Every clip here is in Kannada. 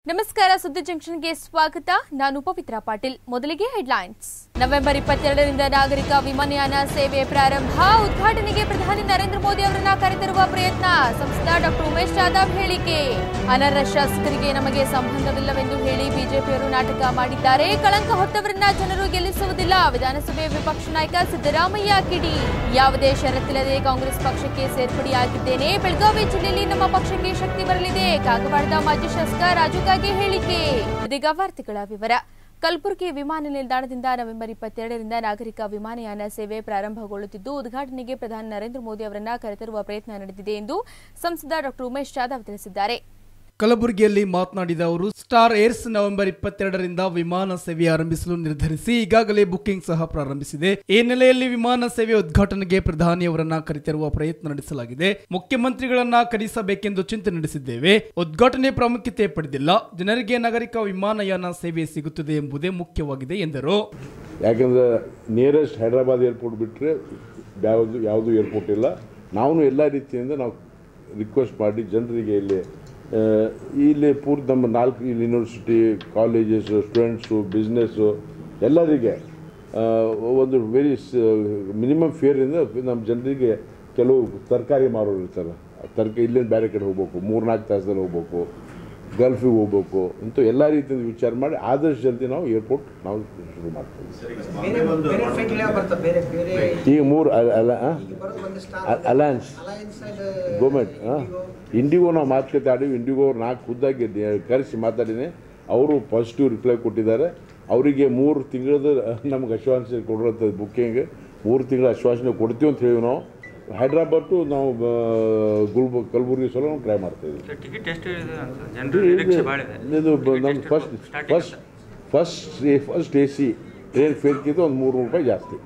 ನಮಸ್ಕಾರ ಸುದ್ದಿ ಜಂಕ್ಷನ್ಗೆ ಸ್ವಾಗತ ನಾನು ಪವಿತ್ರ ಪಾಟೀಲ್ ಮೊದಲಿಗೆ ಹೆಡ್ಲೈನ್ಸ್ ನವೆಂಬರ್ ಇಪ್ಪತ್ತೆರಡರಿಂದ ನಾಗರಿಕ ವಿಮಾನಯಾನ ಸೇವೆ ಪ್ರಾರಂಭ ಉದ್ಘಾಟನೆಗೆ ಪ್ರಧಾನಿ ನರೇಂದ್ರ ಮೋದಿ ಅವರನ್ನ ಕರೆತರುವ ಪ್ರಯತ್ನ ಸಂಸದ ಡಾಕ್ಟರ್ ಉಮೇಶ್ ಜಾಧವ್ ಹೇಳಿಕೆ ಅನರ್ಹ ಶಾಸಕರಿಗೆ ನಮಗೆ ಸಂಬಂಧವಿಲ್ಲವೆಂದು ಹೇಳಿ ಬಿಜೆಪಿಯವರು ನಾಟಕ ಮಾಡಿದ್ದಾರೆ ಕಳಂಕ ಹೊತ್ತವರನ್ನ ಜನರು ಗೆಲ್ಲಿಸುವುದಿಲ್ಲ ವಿಧಾನಸಭೆ ವಿಪಕ್ಷ ನಾಯಕ ಸಿದ್ದರಾಮಯ್ಯ ಕಿಡಿ ಯಾವುದೇ ಷರತ್ತಿಲ್ಲದೆ ಕಾಂಗ್ರೆಸ್ ಪಕ್ಷಕ್ಕೆ ಸೇರ್ಪಡೆಯಾಗಿದ್ದೇನೆ ಬೆಳಗಾವಿ ಜಿಲ್ಲೆಯಲ್ಲಿ ನಮ್ಮ ಪಕ್ಷಕ್ಕೆ ಶಕ್ತಿ ಬರಲಿದೆ ಕಾಗವಾಡದ ಮಾಜಿ ಶಾಸಕ ರಾಜು ಕಾಗೆ ಹೇಳಿಕೆ ಇದೀಗ ವಾರ್ತೆಗಳ ವಿವರ ಕಲಬುರಗಿ ವಿಮಾನ ನಿಲ್ದಾಣದಿಂದ ನವೆಂಬರ್ ಇಪ್ಪತ್ತೆರಡರಿಂದ ನಾಗರಿಕ ವಿಮಾನಯಾನ ಸೇವೆ ಪ್ರಾರಂಭಗೊಳ್ಳುತ್ತಿದ್ದು ಉದ್ಘಾಟನೆಗೆ ಪ್ರಧಾನಿ ನರೇಂದ್ರ ಮೋದಿ ಅವರನ್ನ ಕರೆತರುವ ಪ್ರಯತ್ನ ನಡೆದಿದೆ ಎಂದು ಸಂಸದ ಡಾಕ್ಟರ್ ಉಮೇಶ್ ಜಾಧವ್ ತಿಳಿಸಿದ್ದಾರೆ ಕಲಬುರಗಿಯಲ್ಲಿ ಮಾತನಾಡಿದ ಅವರು ಸ್ಟಾರ್ ಏರ್ಸ್ ನವೆಂಬರ್ ಇಪ್ಪತ್ತೆರಡರಿಂದ ವಿಮಾನ ಸೇವೆ ಆರಂಭಿಸಲು ನಿರ್ಧರಿಸಿ ಈಗಾಗಲೇ ಬುಕಿಂಗ್ ಸಹ ಪ್ರಾರಂಭಿಸಿದೆ ಈ ನೆಲೆಯಲ್ಲಿ ವಿಮಾನ ಸೇವೆ ಉದ್ಘಾಟನೆಗೆ ಪ್ರಧಾನಿಯವರನ್ನ ಕರೆತರುವ ಪ್ರಯತ್ನ ನಡೆಸಲಾಗಿದೆ ಮುಖ್ಯಮಂತ್ರಿಗಳನ್ನ ಕರೆಸಬೇಕೆಂದು ಚಿಂತನೆ ನಡೆಸಿದ್ದೇವೆ ಉದ್ಘಾಟನೆ ಪ್ರಾಮುಖ್ಯತೆ ಪಡೆದಿಲ್ಲ ಜನರಿಗೆ ನಾಗರಿಕ ವಿಮಾನಯಾನ ಸೇವೆ ಸಿಗುತ್ತದೆ ಎಂಬುದೇ ಮುಖ್ಯವಾಗಿದೆ ಎಂದರು ಯಾಕಂದ್ರೆ ನಿಯರೆಸ್ಟ್ ಹೈದ್ರಾಬಾದ್ ಏರ್ಪೋರ್ಟ್ ಬಿಟ್ಟರೆ ಯಾವುದು ಯಾವುದು ಏರ್ಪೋರ್ಟ್ ಇಲ್ಲ ನಾವು ಎಲ್ಲ ರೀತಿಯಿಂದ ನಾವು ರಿಕ್ವೆಸ್ಟ್ ಮಾಡಿ ಜನರಿಗೆ ಇಲ್ಲಿ ಆ, ಇಲ್ಲಿ ಪೂರ್ತಿ ನಮ್ಮ ನಾಲ್ಕು ಇಲ್ಲಿ ಯೂನಿವರ್ಸಿಟಿ ಕಾಲೇಜಸ್ಸು ಸ್ಟೂಡೆಂಟ್ಸು ಬಿಸ್ನೆಸ್ಸು ಎಲ್ಲರಿಗೆ ಆ, ಒಂದು ವೆರಿ ಮಿನಿಮಮ್ ಫೇರಿಂದ ನಮ್ಮ ಜನರಿಗೆ ಕೆಲವು ತರಕಾರಿ ಮಾರೋರು ಇರ್ತಾರೆ ತರಕಾರಿ ಇಲ್ಲಿಂದ ಬೇರೆ ಕಡೆ ಹೋಗ್ಬೇಕು ಮೂರು ನಾಲ್ಕು ತಾಸದಲ್ಲಿ ಹೋಗ್ಬೇಕು ಗಲ್ಫಿಗೆ ಹೋಗ್ಬೇಕು ಇಂಥ ಎಲ್ಲ ರೀತಿಯಿಂದ ವಿಚಾರ ಮಾಡಿ ಆದಷ್ಟು ಜಲ್ದಿ ನಾವು ಏರ್ಪೋರ್ಟ್ ನಾವು ಶುರು ಮಾಡ್ತೀವಿ ಬೇರೆ ಬೇರೆ ಫ್ಲೈಟ್ ಯಾವ ಬರ್ತದೆ ಬೇರೆ ಬೇರೆ ಈಗ ಮೂರು ಅಲ್ಲ ಈಗ ಬರೋದು ಒಂದು star alliance alliance government IndiGo ನಾವು ಮಾತುಕತೆ ಆಡಿವಿ ಇಂಡಿಗೋ ಅವ್ರು ನಾಲ್ಕು ಖುದ್ದಾಗಿ ಕರೆಸಿ ಮಾತಾಡಿನಿ ಅವರು ಪಾಸಿಟಿವ್ ರಿಪ್ಲೈ ಕೊಟ್ಟಿದ್ದಾರೆ ಅವರಿಗೆ ಮೂರು ತಿಂಗಳದ ನಮ್ಗೆ ಆಶ್ವಾಸನೆ ಕೊಡುವಂಥ ಬುಕ್ಕಿಂಗ್ ಮೂರು ತಿಂಗಳ ಆಶ್ವಾಸನೆ ಕೊಡ್ತೀವಿ ಅಂತ ಹೇಳಿ ನಾವು ಹೈದ್ರಾಬಾದ್ ಟು ನಾವು ಆ, ಗುಲ್ಬ ಕಲಬುರಗಿ ಸಲ ನಾವು ಟ್ರೈ ಮಾಡ್ತಾ ಇದ್ದೀವಿ ಟಿಕೆಟ್ ಎಷ್ಟು ಇದೆ ಅಂತ ಜನರ ನಿರೀಕ್ಷೆ ಭಾಳ ಇದೆ ಇದು ಬ- Ticket ನಮ್ಮ ಎಷ್ಟು first starting first first first A C train ಫೇರ್ಗಿಂತ ಒಂದು ಮೂರು ರೂಪಾಯಿ ಜಾಸ್ತಿ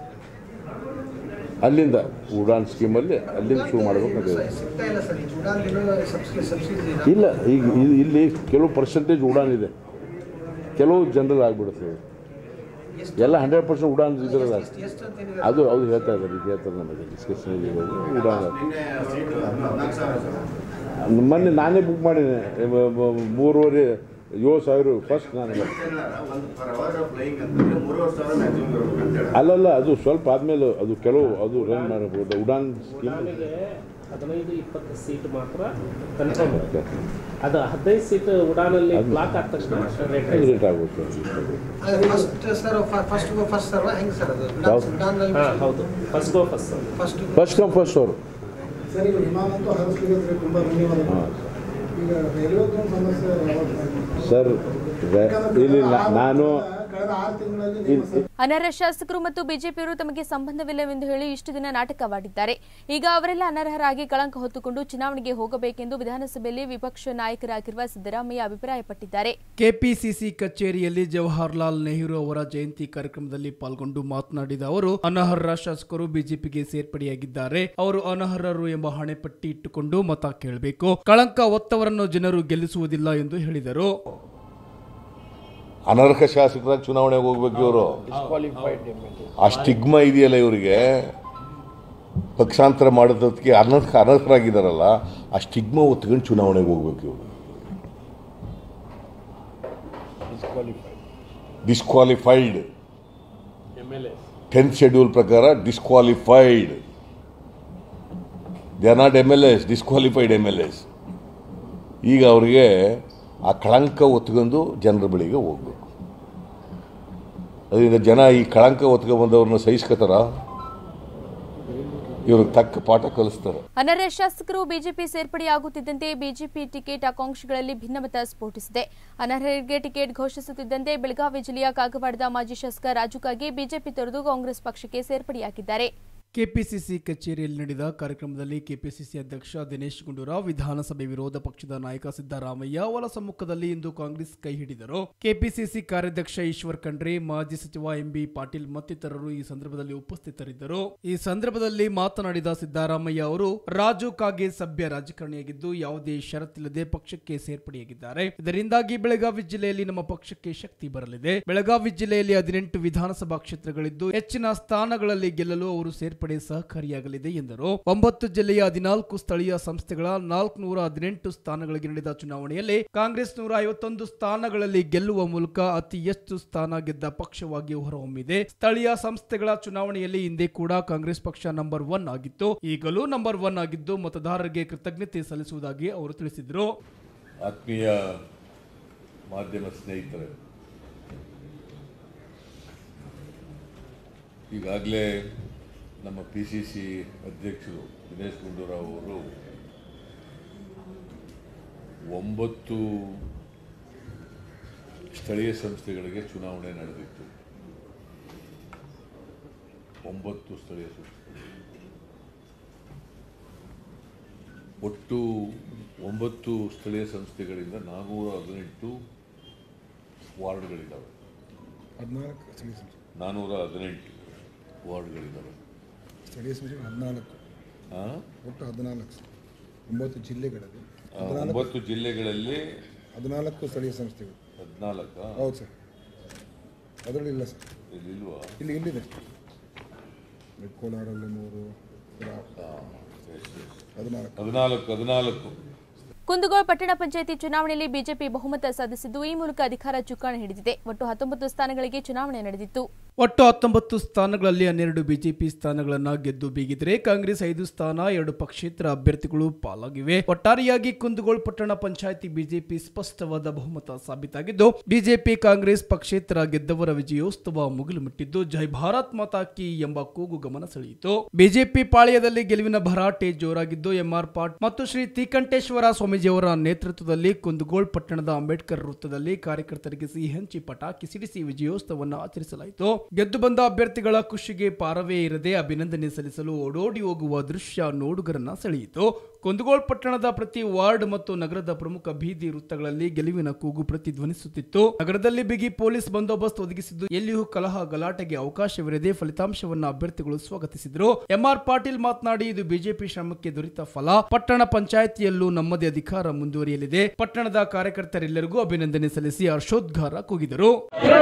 ಅಲ್ಲಿಂದ ಉಡಾನ್ ಸ್ಕೀಮಲ್ಲಿ ಅಲ್ಲಿಂದ ಶುರು ಮಾಡಬೇಕು ಅಂತ ಇದೆ. ಸಿಗ್ತಾ ಇಲ್ಲ ಸರ್ ಈಗ ಉಡಾನ್ ಸಬ್ಸಿಡಿ ಸಬ್ಸಿಡಿ ಇಲ್ಲ ಈಗ ಇ- ಇಲ್ಲಿ ಕೆಲವು ಪರ್ಸೆಂಟೇಜ್ ಉಡಾನ್ ಇದೆ ಕೆಲವು ಜನರಲ್ ಆಗಿಬಿಡುತ್ತೆ ಇದು. ಎಲ್ಲ ಹಂಡ್ರೆಡ್ ಪರ್ಸೆಂಟ್ ಉಡಾನ್ ಇದ್ರಲ್ಲ ಎಷ್ಟು ಅಂತ ಏನಿದೆ ಅದು ಅದು ಹೇಳ್ತಾ ಇದ್ದಾರೆ ಈಗ ಹೇಳ್ತಾರೆ ನಮಗೆ ಡಿಸ್ಕಷನ್ ಉಡಾನ್ ಮೊನ್ನೆ ನಾನೇ ಬುಕ್ ಮಾಡೀನಿ ಮ- ಮ- ಮೂರುವರೆ ಏಳು ಸಾವಿರ ಫಸ್ಟ್ ನಾನು ಅಲ್ಲಲ್ಲ ಅದು ಸ್ವಲ್ಪ ಆದಮೇಲೆ ಅದು ಕೆಲವು ಅದು ರನ್ ಮಾಡಬಹುದು ಉಡಾನ್ ಸ್ಕೀಮ್ ನಮಗೆ ಹದಿನೈದು ಇಪ್ಪತ್ತು ಸೀಟ್ ಮಾತ್ರ ಕನ್ಫರ್ಮ್ ಅದು ಹದಿನೈದು ಸೀಟ್ ಉಡಾನಲ್ಲಿ ಬ್ಲಾಕ್ ಆದ ತಕ್ಷಣ ರೇಟ್ ರೇಟ್ ಆಗುತ್ತೆ first sir first go first sir ಹೆಂಗೆ ಸರ್ ಅದು ಯಾವ್ದು? ಉಡಾನ್ ಹಾಂ ಹೌದು first go first first first come first ಅವರು ಸರ್ ಈಗ ವಿಮಾನ ಅಂತೂ ಹರಿಸ್ಲಿಕ್ಕೆ ತುಂಬ ಧನ್ಯವಾದ ಹಾಂ ಈಗ ರೈಲ್ವೆದು ಸಮಸ್ಯೆ ಯಾವಾಗ ಸರ್ ಇಲ್ಲಿ ನಾ- ನಾನು ಕಳೆದ ಆರು ತಿಂಗಳಲ್ಲಿ ನಿಮ್ಮ ಸರ್ಕಾರ ಅನರ್ಹ ಶಾಸಕರು ಮತ್ತು ಬಿಜೆಪಿಯವರು ತಮಗೆ ಸಂಬಂಧವಿಲ್ಲವೆಂದು ಹೇಳಿ ಇಷ್ಟು ದಿನ ನಾಟಕವಾಡಿದ್ದಾರೆ ಈಗ ಅವರೆಲ್ಲ ಅನರ್ಹರಾಗಿ ಕಳಂಕ ಹೊತ್ತುಕೊಂಡು ಚುನಾವಣೆಗೆ ಹೋಗಬೇಕೆಂದು ವಿಧಾನಸಭೆಯಲ್ಲಿ ವಿಪಕ್ಷ ನಾಯಕರಾಗಿರುವ ಸಿದ್ದರಾಮಯ್ಯ ಅಭಿಪ್ರಾಯಪಟ್ಟಿದ್ದಾರೆ ಕೆಪಿಸಿಸಿ ಕಚೇರಿಯಲ್ಲಿ ಜವಾಹರ್ಲಾಲ್ ನೆಹರು ಅವರ ಜಯಂತಿ ಕಾರ್ಯಕ್ರಮದಲ್ಲಿ ಪಾಲ್ಗೊಂಡು ಮಾತನಾಡಿದ ಅವರು ಅನರ್ಹ ಶಾಸಕರು ಬಿಜೆಪಿಗೆ ಸೇರ್ಪಡೆಯಾಗಿದ್ದಾರೆ ಅವರು ಅನರ್ಹರು ಎಂಬ ಹಣೆಪಟ್ಟಿ ಇಟ್ಟುಕೊಂಡು ಮತ ಕೇಳಬೇಕು ಕಳಂಕ ಹೊತ್ತವರನ್ನು ಜನರು ಗೆಲ್ಲಿಸುವುದಿಲ್ಲ ಎಂದು ಹೇಳಿದರು ಅನರ್ಹ ಶಾಸಕರಾಗಿ ಚುನಾವಣೆಗೆ ಹೋಗ್ಬೇಕು ಇವರು ಆ ಸ್ಟಿಗ್ಮಾ ಇದೆಯಲ್ಲ ಇವರಿಗೆ ಪಕ್ಷಾಂತರ ಮಾಡೋದಕ್ಕೆ ಅನರ್ಹ ಅನರ್ಹರಾಗಿದ್ದಾರಲ್ಲ ಆ ಸ್ಟಿಗ್ಮಾ ಒತ್ಕೊಂಡು ಚುನಾವಣೆಗೆ ಹೋಗ್ಬೇಕು ಇವರು disqualified M L A tenth schedule ಪ್ರಕಾರ disqualified they are not M L S disqualified M L S ಈಗ ಅವರಿಗೆ ಆ ಕಳಂಕ ಹೊತ್ಕೊಂಡು ಜನರ ಬಳಿಗೆ ಹೋಗ್ಬೇಕು ಅದರಿಂದ ಜನ ಈ ಕಳಂಕ ಹೊತ್ಕೊಂಡು ಬಂದವ್ರನ್ನ ಸಹಿಸ್ಕೋತಾರ ಇವ್ರಿಗೆ ತಕ್ಕ ಪಾಠ ಕಲಿಸ್ತಾರೆ ಅನರ್ಹ ಶಾಸಕರು ಬಿಜೆಪಿ ಸೇರ್ಪಡೆಯಾಗುತ್ತಿದ್ದಂತೆ ಬಿಜೆಪಿ ಟಿಕೆಟ್ ಆಕಾಂಕ್ಷಿಗಳಲ್ಲಿ ಭಿನ್ನಮತ ಸ್ಫೋಟಿಸಿದೆ ಅನರ್ಹರಿಗೆ ಟಿಕೆಟ್ ಘೋಷಿಸುತ್ತಿದ್ದಂತೆ ಬೆಳಗಾವಿ ಜಿಲ್ಲೆಯ ಕಾಗವಾಡದ ಮಾಜಿ ಶಾಸಕ ರಾಜು ಕಾಗೆ ಬಿಜೆಪಿ ತೊರೆದು ಕಾಂಗ್ರೆಸ್ ಪಕ್ಷಕ್ಕೆ ಸೇರ್ಪಡೆಯಾಗಿದ್ದಾರೆ ಕೆಪಿಸಿಸಿ ಕಚೇರಿಯಲ್ಲಿ ನಡೆದ ಕಾರ್ಯಕ್ರಮದಲ್ಲಿ ಕೆಪಿಸಿಸಿ ಅಧ್ಯಕ್ಷ ದಿನೇಶ್ ಗುಂಡೂರಾವ್ ವಿಧಾನಸಭೆ ವಿರೋಧ ಪಕ್ಷದ ನಾಯಕ ಸಿದ್ದರಾಮಯ್ಯ ಅವರ ಸಮ್ಮುಖದಲ್ಲಿ ಇಂದು ಕಾಂಗ್ರೆಸ್ ಕೈ ಹಿಡಿದರು ಕೆಪಿಸಿಸಿ ಕಾರ್ಯಾಧ್ಯಕ್ಷ ಈಶ್ವರ್ ಖಂಡ್ರೆ ಮಾಜಿ ಸಚಿವ ಎಂಬಿ ಪಾಟೀಲ್ ಮತ್ತಿತರರು ಈ ಸಂದರ್ಭದಲ್ಲಿ ಉಪಸ್ಥಿತರಿದ್ದರು ಈ ಸಂದರ್ಭದಲ್ಲಿ ಮಾತನಾಡಿದ ಸಿದ್ದರಾಮಯ್ಯ ಅವರು ರಾಜು ಕಾಗೆ ಸಭ್ಯ ರಾಜಕಾರಣಿಯಾಗಿದ್ದು ಯಾವುದೇ ಷರತ್ತಿಲ್ಲದೆ ಪಕ್ಷಕ್ಕೆ ಸೇರ್ಪಡೆಯಾಗಿದ್ದಾರೆ ಇದರಿಂದಾಗಿ ಬೆಳಗಾವಿ ಜಿಲ್ಲೆಯಲ್ಲಿ ನಮ್ಮ ಪಕ್ಷಕ್ಕೆ ಶಕ್ತಿ ಬರಲಿದೆ ಬೆಳಗಾವಿ ಜಿಲ್ಲೆಯಲ್ಲಿ ಹದಿನೆಂಟು ವಿಧಾನಸಭಾ ಕ್ಷೇತ್ರಗಳಿದ್ದು ಹೆಚ್ಚಿನ ಸ್ಥಾನಗಳಲ್ಲಿ ಗೆಲ್ಲಲು ಅವರು ಸೇರ್ಪಡೆ ಸೇರ್ಪಡೆ ಸಹಕಾರಿಯಾಗಲಿದೆ ಎಂದರು ಒಂಬತ್ತು ಜಿಲ್ಲೆಯ ಹದಿನಾಲ್ಕು ಸ್ಥಳೀಯ ಸಂಸ್ಥೆಗಳ ನಾಲ್ಕುನೂರ ಹದಿನೆಂಟು ಸ್ಥಾನಗಳಿಗೆ ನಡೆದ ಚುನಾವಣೆಯಲ್ಲಿ ಕಾಂಗ್ರೆಸ್ ನೂರ ಐವತ್ತೊಂದು ಸ್ಥಾನಗಳಲ್ಲಿ ಗೆಲ್ಲುವ ಮೂಲಕ ಅತಿ ಹೆಚ್ಚು ಸ್ಥಾನ ಗೆದ್ದ ಪಕ್ಷವಾಗಿ ಹೊರಹೊಮ್ಮಿದೆ ಸ್ಥಳೀಯ ಸಂಸ್ಥೆಗಳ ಚುನಾವಣೆಯಲ್ಲಿ ಹಿಂದೆ ಕೂಡ ಕಾಂಗ್ರೆಸ್ ಪಕ್ಷ ನಂಬರ್ ಒನ್ ಆಗಿತ್ತು ಈಗಲೂ ನಂಬರ್ ಒನ್ ಆಗಿದ್ದು ಮತದಾರರಿಗೆ ಕೃತಜ್ಞತೆ ಸಲ್ಲಿಸುವುದಾಗಿ ಅವರು ತಿಳಿಸಿದರು ಆತ್ಮೀಯ ಮಾಧ್ಯಮ ಸ್ನೇಹಿತರೆ ಈಗಾಗಲೇ ನಮ್ಮ ಪಿ ಸಿ ಸಿ ಅಧ್ಯಕ್ಷರು ದಿನೇಶ್ ಗುಂಡೂರಾವ್ ಅವರು ಒಂಬತ್ತು ಸ್ಥಳೀಯ ಸಂಸ್ಥೆಗಳಿಗೆ ಚುನಾವಣೆ ನಡೆದಿತ್ತು ಒಂಬತ್ತು ಸ್ಥಳೀಯ ಸಂಸ್ಥೆ ಒಟ್ಟು ಒಂಬತ್ತು ಸ್ಥಳೀಯ ಸಂಸ್ಥೆಗಳಿಂದ ನಾನ್ನೂರ ಹದಿನೆಂಟು ವಾರ್ಡ್ಗಳಿದ್ದಾವೆ ಹದಿನಾಲ್ಕು ಸ್ಥಳೀಯ ಸಂಸ್ಥೆ ನಾನ್ನೂರ ಹದಿನೆಂಟು ವಾರ್ಡ್ಗಳಿದ್ದಾವೆ ಸ್ಥಳೀಯ ಸಂಸ್ಥೆಗಳು ಹದಿನಾಲ್ಕು ಆ? ಒಟ್ಟು ಹದಿನಾಲ್ಕು ಸರ್. ಒಂಬತ್ತು ಜಿಲ್ಲೆಗಳಲ್ಲಿ ಆ, ಒಂಬತ್ತು ಜಿಲ್ಲೆಗಳಲ್ಲಿ ಹದಿನಾಲ್ಕು ಸ್ಥಳೀಯ ಸಂಸ್ಥೆಗಳು ಹದಿನಾಲ್ಕ ಹೌದು ಸರ್ ಅದರಲ್ಲಿ ಇಲ್ಲ ಸರ್ ಇಲ್ಲಿಲ್ವಾ ಇಲ್ಲಿ ಇಲ್ಲಿದೆ ಕೋಲಾರಲ್ಲಿ ಮೂರು ರಾ- ಹದಿನಾಲ್ಕು ಹದಿನಾಲ್ಕು ಹದಿನಾಲ್ಕು ಕುಂದಗೋಳ ಪಟ್ಟಣ ಪಂಚಾಯಿತಿ ಚುನಾವಣೆಯಲ್ಲಿ ಬಿಜೆಪಿ ಬಹುಮತ ಸಾಧಿಸಿದ್ದು ಈ ಮೂಲಕ ಅಧಿಕಾರ ಚುಕ್ಕಾಣಿ ಹಿಡಿದಿದೆ ಒಟ್ಟು ಹತ್ತೊಂಬತ್ತು ಸ್ಥಾನಗಳಿಗೆ ಚುನಾವಣೆ ನಡೆದಿತ್ತು ಒಟ್ಟು ಹತ್ತೊಂಬತ್ತು ಸ್ಥಾನಗಳಲ್ಲಿ ಹನ್ನೆರಡು ಬಿಜೆಪಿ ಸ್ಥಾನಗಳನ್ನ ಗೆದ್ದು ಬೀಗಿದ್ರೆ ಕಾಂಗ್ರೆಸ್ ಐದು ಸ್ಥಾನ ಎರಡು ಪಕ್ಷೇತರ ಅಭ್ಯರ್ಥಿಗಳು ಪಾಲಾಗಿವೆ ಒಟ್ಟಾರೆಯಾಗಿ ಕುಂದಗೋಳ ಪಟ್ಟಣ ಪಂಚಾಯಿತಿ ಬಿಜೆಪಿ ಸ್ಪಷ್ಟವಾದ ಬಹುಮತ ಸಾಬೀತಾಗಿದ್ದು ಬಿಜೆಪಿ ಕಾಂಗ್ರೆಸ್ ಪಕ್ಷೇತರ ಗೆದ್ದವರ ವಿಜಯೋತ್ಸವ ಮುಗಿಲು ಮುಟ್ಟಿದ್ದು ಜೈ ಭಾರತ್ ಮಾತಾ ಕಿ ಎಂಬ ಕೂಗು ಗಮನ ಸೆಳೆಯಿತು ಬಿಜೆಪಿ ಪಾಳ್ಯದಲ್ಲಿ ಗೆಲುವಿನ ಭರಾಟೆ ಜೋರಾಗಿದ್ದು ಎಂಆರ್ ಪಾಟ್ ಮತ್ತು ಶ್ರೀ ತೀಕಂಠೇಶ್ವರ ಸ್ವಾಮೀಜಿಯವರ ನೇತೃತ್ವದಲ್ಲಿ ಕುಂದಗೋಳ ಪಟ್ಟಣದ ಅಂಬೇಡ್ಕರ್ ವೃತ್ತದಲ್ಲಿ ಕಾರ್ಯಕರ್ತರಿಗೆ ಸಿಹಿ ಹಂಚಿ ಪಟಾಕಿ ಸಿಡಿಸಿ ವಿಜಯೋತ್ಸವವನ್ನು ಆಚರಿಸಲಾಯಿತು ಗೆದ್ದು ಬಂದ ಅಭ್ಯರ್ಥಿಗಳ ಖುಷಿಗೆ ಪಾರವೇ ಇರದೆ ಅಭಿನಂದನೆ ಸಲ್ಲಿಸಲು ಓಡೋಡಿ ಹೋಗುವ ದೃಶ್ಯ ನೋಡುಗರನ್ನ ಸೆಳೆಯಿತು ಕುಂದಗೋಳ ಪಟ್ಟಣದ ಪ್ರತಿ ವಾರ್ಡ್ ಮತ್ತು ನಗರದ ಪ್ರಮುಖ ಬೀದಿ ವೃತ್ತಗಳಲ್ಲಿ ಗೆಲುವಿನ ಕೂಗು ಪ್ರತಿಧ್ವನಿಸುತ್ತಿತ್ತು ನಗರದಲ್ಲಿ ಬಿಗಿ ಪೊಲೀಸ್ ಬಂದೋಬಸ್ತ್ ಒದಗಿಸಿದ್ದು ಎಲ್ಲಿಯೂ ಕಲಹ ಗಲಾಟೆಗೆ ಅವಕಾಶವಿರದೆ ಫಲಿತಾಂಶವನ್ನು ಅಭ್ಯರ್ಥಿಗಳು ಸ್ವಾಗತಿಸಿದರು ಎಂಆರ್ ಪಾಟೀಲ್ ಮಾತನಾಡಿ ಇದು ಬಿಜೆಪಿ ಶ್ರಮಕ್ಕೆ ದೊರೆತ ಫಲ ಪಟ್ಟಣ ಪಂಚಾಯಿತಿಯಲ್ಲೂ ನಮ್ಮದೇ ಅಧಿಕಾರ ಮುಂದುವರಿಯಲಿದೆ ಪಟ್ಟಣದ ಕಾರ್ಯಕರ್ತರೆಲ್ಲರಿಗೂ ಅಭಿನಂದನೆ ಸಲ್ಲಿಸಿ ಹರ್ಷೋದ್ಗಾರ ಕೂಗಿದರು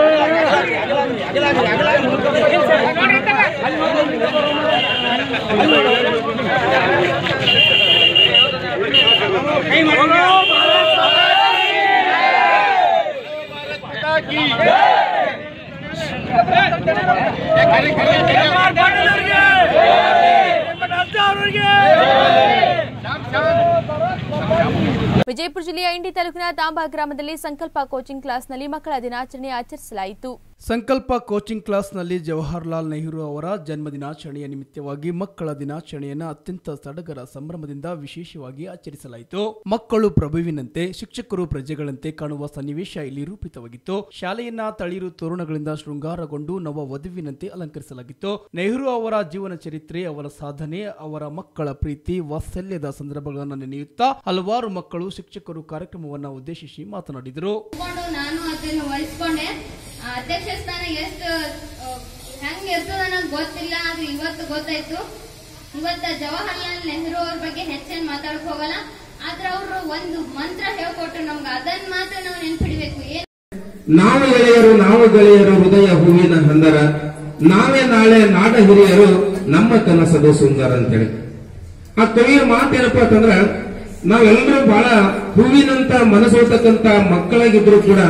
ವಿಜಯಪುರ ಜಿಲ್ಲೆಯ ಇಂಡಿ ತಾಲೂಕಿನ ತಾಂಬಾ ಗ್ರಾಮದಲ್ಲಿ ಸಂಕಲ್ಪ ಕೋಚಿಂಗ್ ಕ್ಲಾಸ್ನಲ್ಲಿ ಮಕ್ಕಳ ದಿನಾಚರಣೆ ಆಚರಿಸಲಾಯಿತು ಸಂಕಲ್ಪ ಕೋಚಿಂಗ್ ಕ್ಲಾಸ್ನಲ್ಲಿ ಜವಾಹರ್ಲಾಲ್ ನೆಹರು ಅವರ ಜನ್ಮ ದಿನಾಚರಣೆಯ ನಿಮಿತ್ತವಾಗಿ ಮಕ್ಕಳ ದಿನಾಚರಣೆಯನ್ನು ಅತ್ಯಂತ ಸಡಗರ ಸಂಭ್ರಮದಿಂದ ವಿಶೇಷವಾಗಿ ಆಚರಿಸಲಾಯಿತು ಮಕ್ಕಳು ಪ್ರಭುವಿನಂತೆ ಶಿಕ್ಷಕರು ಪ್ರಜೆಗಳಂತೆ ಕಾಣುವ ಸನ್ನಿವೇಶ ಇಲ್ಲಿ ರೂಪಿತವಾಗಿತ್ತು ಶಾಲೆಯನ್ನ ತಳಿರು ತೋರಣಗಳಿಂದ ಶೃಂಗಾರಗೊಂಡು ನವ ವಧುವಿನಂತೆ ಅಲಂಕರಿಸಲಾಗಿತ್ತು ನೆಹರು ಅವರ ಜೀವನ ಚರಿತ್ರೆ ಅವರ ಸಾಧನೆ ಅವರ ಮಕ್ಕಳ ಪ್ರೀತಿ ವಾತ್ಸಲ್ಯದ ಸಂದರ್ಭಗಳನ್ನು ನೆನೆಯುತ್ತಾ ಹಲವಾರು ಮಕ್ಕಳು ಶಿಕ್ಷಕರು ಕಾರ್ಯಕ್ರಮವನ್ನು ಉದ್ದೇಶಿಸಿ ಮಾತನಾಡಿದರು ಇಟ್ಕೊಂಡು ನಾನು ಅದನ್ನು ವಹಿಸ್ಕೊಂಡೆ ಆ ಅಧ್ಯಕ್ಷ ಸ್ಥಾನ ಎಷ್ಟು ಹೆಂಗ್ ಇರ್ತದ ನಂಗೆ ಗೊತ್ತಿಲ್ಲ ಆದ್ರೆ ಇವತ್ತು ಗೊತ್ತಾಯ್ತು ಇವತ್ತ ಜವಾಹರ್ಲಾಲ್ ನೆಹರು ಅವ್ರ ಬಗ್ಗೆ ಹೆಚ್ಚೇನ್ ಮಾತಾಡಕ್ ಹೋಗಲ್ಲ ಆದ್ರೆ ಅವರು ಒಂದು ಮಂತ್ರ ಹೇಳ್ಕೊಟ್ರು ನಮ್ಗೆ ಅದನ್ನ ಮಾತ್ರ ನಾವು ನೆನ್ಪಿಡ್ಬೇಕು ಏನ್ ನಾವು ಗೆಳೆಯರು ನಾವು ಗೆಳೆಯರು ಹೃದಯ ಹೂವಿನ ಹಂದರ ನಾವೇ ನಾಳೆ ನಾಡ ಹಿರಿಯರು ನಮ್ಮ ಕನಸದು ಸುಂದರ ಅಂತೇಳಿ ಆ ಕವಿಯ ಮಾತೇನಪ್ಪ ಅಂತಂದ್ರ ನಾವೆಲ್ಲರೂ ಬಹಳ ಹೂವಿನಂತ ಮನಸ್ಸೋತಕ್ಕಂತ ಮಕ್ಕಳಾಗಿದ್ರು ಕೂಡ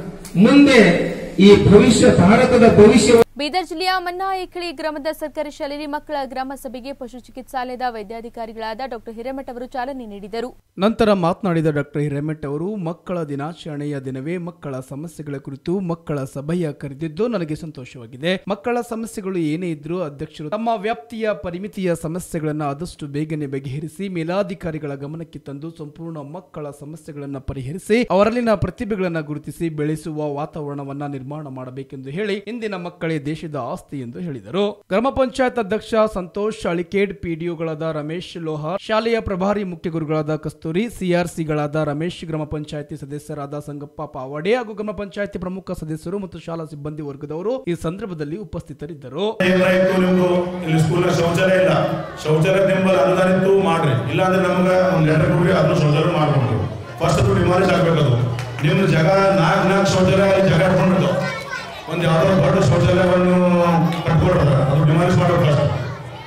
ಮುಂದೆ ಈ ಭವಿಷ್ಯ ಭಾರತದ ಭವಿಷ್ಯ ಬೀದರ್ ಜಿಲ್ಲೆಯ ಮನ್ನಾಯಿಕಳಿ ಗ್ರಾಮದ ಸರ್ಕಾರಿ ಶಾಲೆಯಲ್ಲಿ ಮಕ್ಕಳ ಗ್ರಾಮ ಸಭೆಗೆ ಪಶು ಚಿಕಿತ್ಸಾಲಯದ ವೈದ್ಯಾಧಿಕಾರಿಗಳಾದ ಡಾಕ್ಟರ್ ಹಿರೇಮಠ ಅವರು ಚಾಲನೆ ನೀಡಿದರು ನಂತರ ಮಾತನಾಡಿದ ಡಾಕ್ಟರ್ ಹಿರೇಮಠ್ ಅವರು ಮಕ್ಕಳ ದಿನಾಚರಣೆಯ ದಿನವೇ ಮಕ್ಕಳ ಸಮಸ್ಯೆಗಳ ಕುರಿತು ಮಕ್ಕಳ ಸಭೆಯ ಕರೆದಿದ್ದು ನನಗೆ ಸಂತೋಷವಾಗಿದೆ ಮಕ್ಕಳ ಸಮಸ್ಯೆಗಳು ಏನೇ ಇದ್ರೂ ಅಧ್ಯಕ್ಷರು ತಮ್ಮ ವ್ಯಾಪ್ತಿಯ ಪರಿಮಿತಿಯ ಸಮಸ್ಯೆಗಳನ್ನು ಆದಷ್ಟು ಬೇಗನೆ ಬಗೆಹರಿಸಿ ಮೇಲಾಧಿಕಾರಿಗಳ ಗಮನಕ್ಕೆ ತಂದು ಸಂಪೂರ್ಣ ಮಕ್ಕಳ ಸಮಸ್ಯೆಗಳನ್ನು ಪರಿಹರಿಸಿ ಅವರಲ್ಲಿನ ಪ್ರತಿಭೆಗಳನ್ನು ಗುರುತಿಸಿ ಬೆಳೆಸುವ ವಾತಾವರಣವನ್ನ ನಿರ್ಮಾಣ ಮಾಡಬೇಕೆಂದು ಹೇಳಿ ಇಂದಿನ ಮಕ್ಕಳೇ ದೇಶದ ಆಸ್ತಿ ಎಂದು ಹೇಳಿದರು ಗ್ರಾಮ ಪಂಚಾಯತ್ ಅಧ್ಯಕ್ಷ ಸಂತೋಷ್ ಅಳಿಕೇಡ್ ಪಿಡಿಒಗಳಾದ ರಮೇಶ್ ಲೋಹ ಶಾಲೆಯ ಪ್ರಭಾರಿ ಮುಖ್ಯ ಗುರುಗಳಾದ ಕಸ್ತೂರಿ ಸಿಆರ್ಸಿಗಳಾದ ರಮೇಶ್ ಗ್ರಾಮ ಪಂಚಾಯತಿ ಸದಸ್ಯರಾದ ಸಂಗಪ್ಪ ಪಾವಡೆ ಹಾಗೂ ಗ್ರಾಮ ಪಂಚಾಯತಿ ಪ್ರಮುಖ ಸದಸ್ಯರು ಮತ್ತು ಶಾಲಾ ಸಿಬ್ಬಂದಿ ವರ್ಗದವರು ಈ ಸಂದರ್ಭದಲ್ಲಿ ಉಪಸ್ಥಿತರಿದ್ದರು ಇತ್ತು ನಿಮ್ದು ಇಲ್ಲಿ ಸ್ಕೂಲ್ ಶೌಚಾಲಯ ಇಲ್ಲ ಶೌಚಾಲಯ ನಿಮ್ಮಲ್ಲಿ ಅನುದಾನ ಇತ್ತು ಮಾಡ್ರಿ ಇಲ್ಲ ಅಂದ್ರೆ ನಮ್ಗೆ ಒಂದು ಲೆಟರ್ ಕೊಡ್ರಿ ಅದನ್ನ ಶೌಚಾಲಯ ಮಾಡ್ಬೇಕು ಫಸ್ಟ್ ಅದು ಡಿಮಾಲಿಷ್ ಆಗ್ಬೇಕದು ನಿಮ್ದು ಜಾಗ ನಾಲ್ಕು ನಾಲ್ಕು ಶೌಚಾಲಯ ಅಲ್ಲಿ ಜಾಗ ಇಟ್ಕೊಂಡಿರ್ತಾವ ಒಂದು ಯಾವ್ದೋ ದೊಡ್ಡ ಶೌಚಾಲಯವನ್ನು ಕಟ್ಕೊಡ್ತಾರೆ ಅದು ಡಿಮಾಲಿಷ್ ಮಾಡ್ಬೇಕು ಫಸ್ಟ್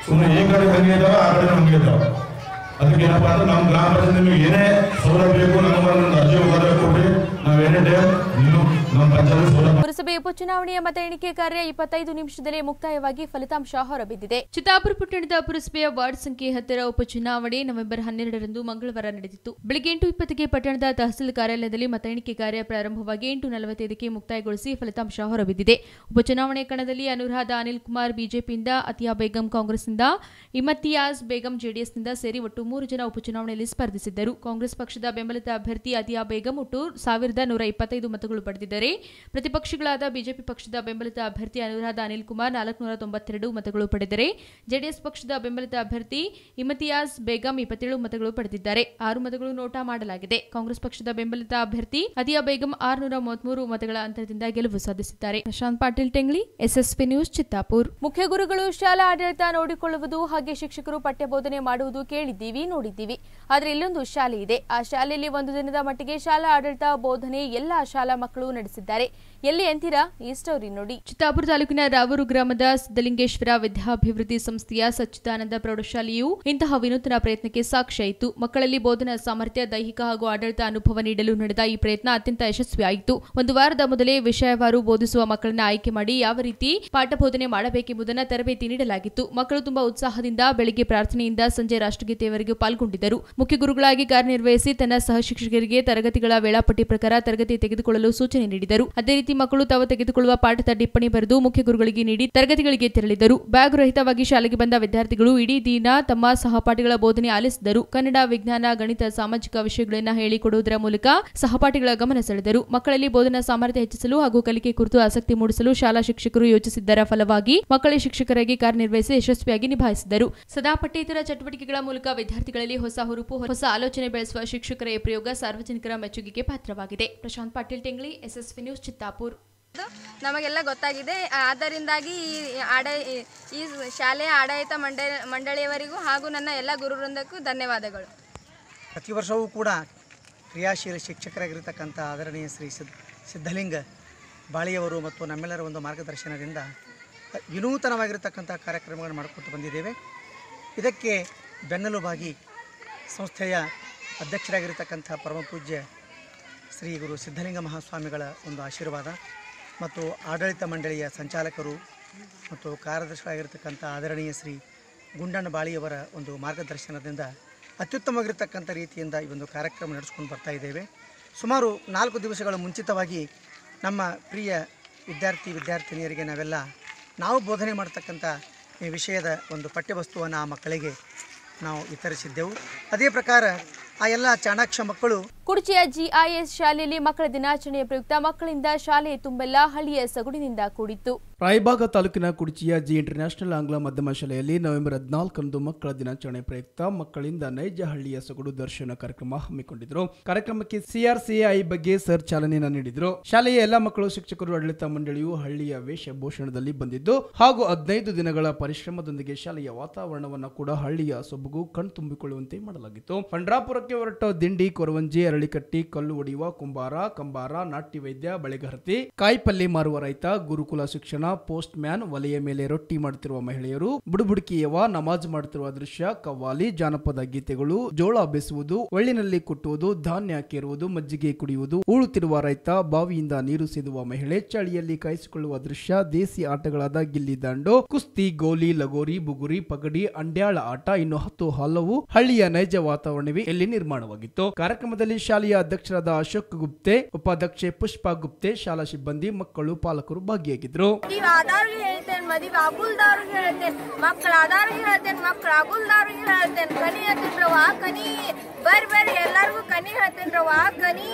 ಸುಮ್ಮನೆ ಈ ಕಡೆ ಹಂಗೆ ಇದ್ದಾವ ಆ ಕಡೆ ಹಂಗೆ ಇದ್ದಾವ ಅದಕ್ಕೆ ಏನಪ್ಪಾ ಅಂದ್ರೆ ನಮ್ಮ ಗ್ರಾಮ ಪಂಚಾಯತ್ ನಿಮಗೆ ಏನೇ ಸೌಲಭ್ಯ ಬೇಕು ನಮಗೆ ಒಂದು ಅರ್ಜಿ ಹೋದ್ರೆ ಕೊಡ್ರಿ ನಾವು ಏನೇ ಡೇ ನೀವು ನಮ್ಮ ಪಂಚಾಯತ್ ಸೌಲಭ್ಯ ಪುರಸಭೆ ಉಪಚುನಾವಣೆಯ ಮತ ಎಣಿಕೆ ಕಾರ್ಯ ಇಪ್ಪತ್ತೈದು ನಿಮಿಷದಲ್ಲೇ ಮುಕ್ತಾಯವಾಗಿ ಫಲಿತಾಂಶ ಹೊರಬಿದ್ದಿದೆ ಚಿತ್ತಾಪುರ ಪಟ್ಟಣದ ಪುರಸಭೆಯ ವಾರ್ಡ್ ಸಂಖ್ಯೆ ಹತ್ತರ ಉಪಚುನಾವಣೆ ನವೆಂಬರ್ ಹನ್ನೆರಡರಂದು ಮಂಗಳವಾರ ನಡೆದಿತ್ತು ಬೆಳಗ್ಗೆ ಎಂಟು ಇಪ್ಪತ್ತಿಗೆ ಪಟ್ಟಣದ ತಹಸೀಲ್ ಕಾರ್ಯಾಲಯದಲ್ಲಿ ಮತ ಎಣಿಕೆ ಕಾರ್ಯ ಪ್ರಾರಂಭವಾಗಿ ಎಂಟು ನಲವತ್ತೈದಕ್ಕೆ ಮುಕ್ತಾಯಗೊಳಿಸಿ ಫಲಿತಾಂಶ ಹೊರಬಿದ್ದಿದೆ ಉಪಚುನಾವಣೆ ಕಣದಲ್ಲಿ ಅನುರಾಧ ಅನಿಲ್ ಕುಮಾರ್ ಬಿಜೆಪಿಯಿಂದ ಅತಿಯಾ ಬೇಗಂ ಕಾಂಗ್ರೆಸ್ನಿಂದ ಇಮತಿಯಾಜ್ ಬೇಗಂ ಜೆಡಿಎಸ್ನಿಂದ ಸೇರಿ ಒಟ್ಟು ಮೂರು ಜನ ಉಪಚುನಾವಣೆಯಲ್ಲಿ ಸ್ಪರ್ಧಿಸಿದ್ದರು ಕಾಂಗ್ರೆಸ್ ಪಕ್ಷದ ಬೆಂಬಲಿತ ಅಭ್ಯರ್ಥಿ ಅತಿಯಾ ಬೇಗಂ ಒಟ್ಟು ಸಾವಿರದ ನೂರ ಇಪ್ಪತ್ತೈದು ಮತಗಳು ಪಡೆದಿದ್ದರೆ ಪ್ರತಿಪಕ್ಷಗಳಾದ ಬಿಜೆಪಿ ಪಕ್ಷದ ಬೆಂಬಲಿತ ಅಭ್ಯರ್ಥಿ ಅನುರಾಧ ಅನಿಲ್ ಕುಮಾರ್ ನಾಲ್ಕುನೂರ ತೊಂಬತ್ತೆರಡು ಮತಗಳು ಪಡೆದರೆ ಜೆಡಿಎಸ್ ಪಕ್ಷದ ಬೆಂಬಲಿತ ಅಭ್ಯರ್ಥಿ ಇಮತಿಯಾಜ್ ಬೇಗಂ ಇಪ್ಪತ್ತೇಳು ಮತಗಳು ಪಡೆದಿದ್ದಾರೆ ಆರು ಮತಗಳು ನೋಟಾ ಮಾಡಲಾಗಿದೆ ಕಾಂಗ್ರೆಸ್ ಪಕ್ಷದ ಬೆಂಬಲಿತ ಅಭ್ಯರ್ಥಿ ಅದಿಯಾ ಬೇಗಂ ಆರುನೂರ ಮೂವತ್ಮೂರು ಮತಗಳ ಅಂತರದಿಂದ ಗೆಲುವು ಸಾಧಿಸಿದ್ದಾರೆ ಪ್ರಶಾಂತ್ ಪಾಟೀಲ್ ಟೆಂಗ್ಲಿ ಎಸ್ಎಸ್ಪಿ ನ್ಯೂಸ್ ಚಿತ್ತಾಪುರ್ ಮುಖ್ಯ ಗುರುಗಳು ಶಾಲಾ ಆಡಳಿತ ನೋಡಿಕೊಳ್ಳುವುದು ಹಾಗೆ ಶಿಕ್ಷಕರು ಪಠ್ಯ ಬೋಧನೆ ಮಾಡುವುದು ಕೇಳಿದ್ದೀವಿ ನೋಡಿದ್ದೀವಿ ಆದರೆ ಇಲ್ಲೊಂದು ಶಾಲೆ ಇದೆ ಆ ಶಾಲೆಯಲ್ಲಿ ಒಂದು ದಿನದ ಮಟ್ಟಿಗೆ ಶಾಲಾ ಆಡಳಿತ ಬೋಧನೆ ಎಲ್ಲ ಶಾಲಾ ಮಕ್ಕಳು ನಡೆಸಿದ್ದಾರೆ ಎಲ್ಲಿ ಅಂತೀರಾ ಈ ಸ್ಟೋರಿ ನೋಡಿ ಚಿತ್ತಾಪುರ ತಾಲೂಕಿನ ರಾವೂರು ಗ್ರಾಮದ ಸಿದ್ದಲಿಂಗೇಶ್ವರ ವಿದ್ಯಾಭಿವೃದ್ಧಿ ಸಂಸ್ಥೆಯ ಸಚ್ಚಿದಾನಂದ ಪ್ರೌಢಶಾಲೆಯು ಇಂತಹ ವಿನೂತನ ಪ್ರಯತ್ನಕ್ಕೆ ಸಾಕ್ಷಿಯಾಯಿತು ಮಕ್ಕಳಲ್ಲಿ ಬೋಧನಾ ಸಾಮರ್ಥ್ಯ ದೈಹಿಕ ಹಾಗೂ ಆಡಳಿತ ಅನುಭವ ನೀಡಲು ನಡೆದ ಈ ಪ್ರಯತ್ನ ಅತ್ಯಂತ ಯಶಸ್ವಿಯಾಯಿತು ಒಂದು ವಾರದ ಮೊದಲೇ ವಿಷಯವಾರು ಬೋಧಿಸುವ ಮಕ್ಕಳನ್ನ ಆಯ್ಕೆ ಮಾಡಿ ಯಾವ ರೀತಿ ಪಾಠ ಬೋಧನೆ ಮಾಡಬೇಕೆಂಬುದನ್ನು ತರಬೇತಿ ನೀಡಲಾಗಿತ್ತು ಮಕ್ಕಳು ತುಂಬಾ ಉತ್ಸಾಹದಿಂದ ಬೆಳಿಗ್ಗೆ ಪ್ರಾರ್ಥನೆಯಿಂದ ಸಂಜೆ ರಾಷ್ಟ್ರಗೀತೆಯವರೆಗೂ ಪಾಲ್ಗೊಂಡಿದ್ದರು ಮುಖ್ಯ ಗುರುಗಳಾಗಿ ಕಾರ್ಯನಿರ್ವಹಿಸಿ ತನ್ನ ಸಹ ಶಿಕ್ಷಕರಿಗೆ ತರಗತಿಗಳ ವೇಳಾಪಟ್ಟಿ ಪ್ರಕಾರ ತರಗತಿ ತೆಗೆದುಕೊಳ್ಳಲು ಸೂಚನೆ ನೀಡಿದರು ಅದೇ ರೀತಿ ಮಕ್ಕಳು ತಾವು ತೆಗೆದುಕೊಳ್ಳುವ ಪಾಠದ ಟಿಪ್ಪಣಿ ಬರೆದು ಮುಖ್ಯ ಗುರುಗಳಿಗೆ ನೀಡಿ ತರಗತಿಗಳಿಗೆ ತೆರಳಿದರು ಬ್ಯಾಗ್ ರಹಿತವಾಗಿ ಶಾಲೆಗೆ ಬಂದ ವಿದ್ಯಾರ್ಥಿಗಳು ಇಡೀ ದಿನ ತಮ್ಮ ಸಹಪಾಠಿಗಳ ಬೋಧನೆ ಆಲಿಸಿದರು ಕನ್ನಡ ವಿಜ್ಞಾನ ಗಣಿತ ಸಾಮಾಜಿಕ ವಿಷಯಗಳನ್ನು ಹೇಳಿಕೊಡುವುದರ ಮೂಲಕ ಸಹಪಾಠಿಗಳ ಗಮನ ಸೆಳೆದರು ಮಕ್ಕಳಲ್ಲಿ ಬೋಧನಾ ಸಾಮರ್ಥ್ಯ ಹೆಚ್ಚಿಸಲು ಹಾಗೂ ಕಲಿಕೆ ಕುರಿತು ಆಸಕ್ತಿ ಮೂಡಿಸಲು ಶಾಲಾ ಶಿಕ್ಷಕರು ಯೋಚಿಸಿದ್ದರ ಫಲವಾಗಿ ಮಕ್ಕಳೇ ಶಿಕ್ಷಕರಾಗಿ ಕಾರ್ಯನಿರ್ವಹಿಸಿ ಯಶಸ್ವಿಯಾಗಿ ನಿಭಾಯಿಸಿದರು ಸದಾ ಪಠ್ಯೇತರ ಚಟುವಟಿಕೆಗಳ ಮೂಲಕ ವಿದ್ಯಾರ್ಥಿಗಳಲ್ಲಿ ಹೊಸ ಹುರುಪು ಹೊಸ ಆಲೋಚನೆ ಬೆಳೆಸುವ ಶಿಕ್ಷಕರ ಈ ಪ್ರಯೋಗ ಸಾರ್ವಜನಿಕರ ಮೆಚ್ಚುಗೆಗೆ ಪಾತ್ರವಾಗಿದೆ ಪ್ರಶಾಂತ್ ಪಾಟೀಲ್ ಟೆಂಗ್ಲಿ ಎಸ್ಎಸ್ವಿ ನ್ಯೂಸ್ ಚಿತ್ತಾಪುರ್ ನಮಗೆಲ್ಲ ಗೊತ್ತಾಗಿದೆ ಆದ್ದರಿಂದಾಗಿ ಈ ಆಡ ಈ ಶಾಲೆಯ ಆಡಳಿತ ಮಂಡ ಮಂಡಳಿಯವರಿಗೂ ಹಾಗೂ ನನ್ನ ಎಲ್ಲ ಗುರುವೃಂದಕ್ಕೂ ಧನ್ಯವಾದಗಳು ಪ್ರತಿ ವರ್ಷವೂ ಕೂಡ ಕ್ರಿಯಾಶೀಲ ಶಿಕ್ಷಕರಾಗಿರ್ತಕ್ಕಂಥ ಆದರಣೀಯ ಶ್ರೀ ಸಿದ್ ಸಿದ್ಧಲಿಂಗ ಬಾಳಿಯವರು ಮತ್ತು ನಮ್ಮೆಲ್ಲರ ಒಂದು ಮಾರ್ಗದರ್ಶನದಿಂದ ವಿನೂತನವಾಗಿರ್ತಕ್ಕಂಥ ಕಾರ್ಯಕ್ರಮಗಳನ್ನು ಮಾಡಿಕೊಟ್ಟು ಬಂದಿದ್ದೇವೆ ಇದಕ್ಕೆ ಬೆನ್ನೆಲುಬಾಗಿ ಸಂಸ್ಥೆಯ ಅಧ್ಯಕ್ಷರಾಗಿರ್ತಕ್ಕಂಥ ಪರಮ ಪೂಜ್ಯ ಶ್ರೀ ಗುರು ಸಿದ್ಧಲಿಂಗ ಮಹಾಸ್ವಾಮಿಗಳ ಒಂದು ಆಶೀರ್ವಾದ ಮತ್ತು ಆಡಳಿತ ಮಂಡಳಿಯ ಸಂಚಾಲಕರು ಮತ್ತು ಕಾರ್ಯದರ್ಶಿಯಾಗಿರ್ತಕ್ಕಂಥ ಆದರಣೀಯ ಶ್ರೀ ಗುಂಡಣ್ಣ ಬಾಳಿಯವರ ಒಂದು ಮಾರ್ಗದರ್ಶನದಿಂದ ಅತ್ಯುತ್ತಮವಾಗಿರ್ತಕ್ಕಂಥ ರೀತಿಯಿಂದ ಈ ಒಂದು ಕಾರ್ಯಕ್ರಮ ನಡೆಸ್ಕೊಂಡು ಬರ್ತಾ ಇದ್ದೇವೆ ಸುಮಾರು ನಾಲ್ಕು ದಿವಸಗಳ ಮುಂಚಿತವಾಗಿ ನಮ್ಮ ಪ್ರಿಯ ವಿದ್ಯಾರ್ಥಿ ವಿದ್ಯಾರ್ಥಿನಿಯರಿಗೆ ನಾವೆಲ್ಲ ನಾವು ಬೋಧನೆ ಮಾಡ್ತಕ್ಕಂಥ ಈ ವಿಷಯದ ಒಂದು ಪಠ್ಯವಸ್ತುವನ್ನು ಆ ಮಕ್ಕಳಿಗೆ ನಾವು ವಿತರಿಸಿದ್ದೆವು ಅದೇ ಪ್ರಕಾರ ಆ ಎಲ್ಲ ಚಾಣಾಕ್ಷ ಮಕ್ಕಳು ಕುರ್ಚಿಯ ಜಿಐಎಸ್ ಶಾಲೆಯಲ್ಲಿ ಮಕ್ಕಳ ದಿನಾಚರಣೆಯ ಪ್ರಯುಕ್ತ ಮಕ್ಕಳಿಂದ ಶಾಲೆಯ ತುಂಬೆಲ್ಲ ಹಳ್ಳಿಯ ಸಗುಡಿನಿಂದ ಕೂಡಿತ್ತು ರಾಯಬಾಗ ತಾಲೂಕಿನ ಕುಡ್ಚಿಯ ಜಿ ಇಂಟರ್ನ್ಯಾಷನಲ್ ಆಂಗ್ಲ ಮಾಧ್ಯಮ ಶಾಲೆಯಲ್ಲಿ ನವೆಂಬರ್ ಹದಿನಾಲ್ಕರಂದು ಮಕ್ಕಳ ದಿನಾಚರಣೆ ಪ್ರಯುಕ್ತ ಮಕ್ಕಳಿಂದ ನೈಜ ಹಳ್ಳಿಯ ಸೊಗಡು ದರ್ಶನ ಕಾರ್ಯಕ್ರಮ ಹಮ್ಮಿಕೊಂಡಿದ್ರು ಕಾರ್ಯಕ್ರಮಕ್ಕೆ ಸಿಆರ್ಸಿಐ ಬಗ್ಗೆ ಸರ್ ಚಾಲನೆಯನ್ನು ನೀಡಿದ್ರು ಶಾಲೆಯ ಎಲ್ಲ ಮಕ್ಕಳು ಶಿಕ್ಷಕರು ಆಡಳಿತ ಮಂಡಳಿಯು ಹಳ್ಳಿಯ ವೇಷಭೂಷಣದಲ್ಲಿ ಬಂದಿದ್ದು ಹಾಗೂ ಹದಿನೈದು ದಿನಗಳ ಪರಿಶ್ರಮದೊಂದಿಗೆ ಶಾಲೆಯ ವಾತಾವರಣವನ್ನು ಕೂಡ ಹಳ್ಳಿಯ ಸೊಬಗು ಕಣ್ತುಂಬಿಕೊಳ್ಳುವಂತೆ ಮಾಡಲಾಗಿತ್ತು ಪಂಡ್ರಾಪುರಕ್ಕೆ ಹೊರಟ ದಿಂಡಿ ಕೊರವಂಜಿ ಅರಳಿಕಟ್ಟಿ ಕಲ್ಲು ಒಡೆಯುವ ಕುಂಬಾರ ಕಂಬಾರ ನಾಟ್ಯ ವೈದ್ಯ ಬಳೆಗಹರ್ತಿ ಕಾಯಿಪಲ್ಲೆ ಮಾರುವ ರೈತ ಗುರುಕುಲ ಶಿಕ್ಷಣ ಪೋಸ್ಟ್ ಮ್ಯಾನ್ ಒಲೆಯ ಮೇಲೆ ರೊಟ್ಟಿ ಮಾಡುತ್ತಿರುವ ಮಹಿಳೆಯರು ಬುಡುಬುಡುಕಿಯವ ನಮಾಜ್ ಮಾಡುತ್ತಿರುವ ದೃಶ್ಯ ಕವ್ವಾಲಿ ಜಾನಪದ ಗೀತೆಗಳು ಜೋಳ ಬೆಸುವುದು ಒಳ್ಳಿನಲ್ಲಿ ಕುಟ್ಟುವುದು ಧಾನ್ಯ ಕೇರುವುದು ಮಜ್ಜಿಗೆ ಕುಡಿಯುವುದು ಉಳುತ್ತಿರುವ ರೈತ ಬಾವಿಯಿಂದ ನೀರು ಸೇದುವ ಮಹಿಳೆ ಚಳಿಯಲ್ಲಿ ಕಾಯಿಸಿಕೊಳ್ಳುವ ದೃಶ್ಯ ದೇಸಿ ಆಟಗಳಾದ ಗಿಲ್ಲಿ ದಾಂಡು ಕುಸ್ತಿ ಗೋಲಿ ಲಗೋರಿ ಬುಗುರಿ ಪಗಡಿ ಅಂಡ್ಯಾಳ ಆಟ ಇನ್ನು ಹತ್ತು ಹಲವು ಹಳ್ಳಿಯ ನೈಜ ವಾತಾವರಣವೇ ಇಲ್ಲಿ ನಿರ್ಮಾಣವಾಗಿತ್ತು ಕಾರ್ಯಕ್ರಮದಲ್ಲಿ ಶಾಲೆಯ ಅಧ್ಯಕ್ಷರಾದ ಅಶೋಕ್ ಗುಪ್ತೆ ಉಪಾಧ್ಯಕ್ಷೆ ಪುಷ್ಪಾ ಗುಪ್ತೆ ಶಾಲಾ ಸಿಬ್ಬಂದಿ ಮಕ್ಕಳು ಪಾಲಕರು ಭಾಗಿಯಾಗಿದ್ರು ಮದುವೆ ಆದವ್ರಿಗೆ ಹೇಳ್ತೇನೆ ಮದುವೆ ಆಗುಲ್ದವ್ರಿಗೆ ಹೇಳ್ತೇನೆ ಮಕ್ಳು ಆದವ್ರಿಗೆ ಹೇಳ್ತೇನೆ ಮಕ್ಳು ಆಗುಲ್ದವ್ರಿಗೆ ಹೇಳ್ತೇನೆ ಕನಿ ಹೇಳ್ತೇನ್ರವ ಕನಿ ಬರ್ರಿ ಬರ್ರಿ ಎಲ್ಲಾರ್ಗು ಕನಿ ಹೇಳ್ತೇನ್ರವ ಕನಿ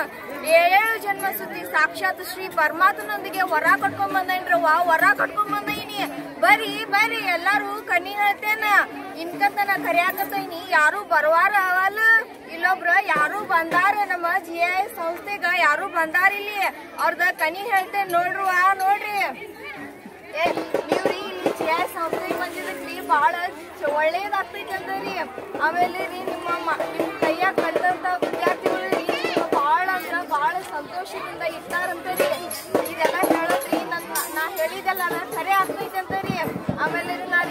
ಏಳು ಜನ್ಮ ಸುದ್ದಿ ಸಾಕ್ಷಾತ್ ಶ್ರೀ ಪರಮಾತ್ಮನೊಂದಿಗೆ ವರ ಕಟ್ಕೊಂಡ್ ಬಂದೇನ್ರವ ವರ ಕಟ್ಕೊಂಡ್ ಬಂದೀನಿ ಬರ್ರಿ ಬರ್ರಿ ಎಲ್ಲಾರು ಕನಿ ಹೇಳ್ತೇನ ಇನ್ಕಂತ ನಾ ಕರಿಯಾಕತ್ತೈನಿ ಯಾರು ಬರವಾರ ಅವಲ್ಲ ಇಲ್ಲೊಬ್ರ ಯಾರು ಬಂದಾರ ನಮ್ಮ ಜಿ ಐ ಸಂಸ್ಥೆಗ ಯಾರು ಬಂದಾರ ಇಲ್ಲಿ ಅವ್ರದ ಕನಿ ಹೇಳ್ತೇನೆ ನೋಡ್ರುವ ನೋಡ್ರಿ ಏ ನೀವ್ರಿ ಇಲ್ಲಿ ಜಿ ಐ ಸಂಸ್ಥೆಗೆ ಬಂದಿದ್ರಿ ಭಾಳ ಒಳ್ಳೇದಾಗ್ತೈತಿ ಅಂದ್ರಿ ಆಮೇಲೆ ರೀ ನಿಮ್ಮ ಮ- ನಿಮ್ ಕೈಯಾಗ ಕಲಿತಂತ ವಿದ್ಯಾರ್ಥಿಗಳು ರೀ ಭಾಳ ಅಂದ್ರ ಭಾಳ ಸಂತೋಷದಿಂದ ಇರ್ತಾರಂತರಿ ಇದೆಲ್ಲ ಹೇಳೋದ್ರಿ ನನ್ನ ನಾ ಹೇಳಿದೆಲ್ಲ ನಾ ಖರೆ ಆಗ್ತೈತಿ ಅಂತರಿ ಆಮೇಲೆ ರೀ ನಾ ರೀ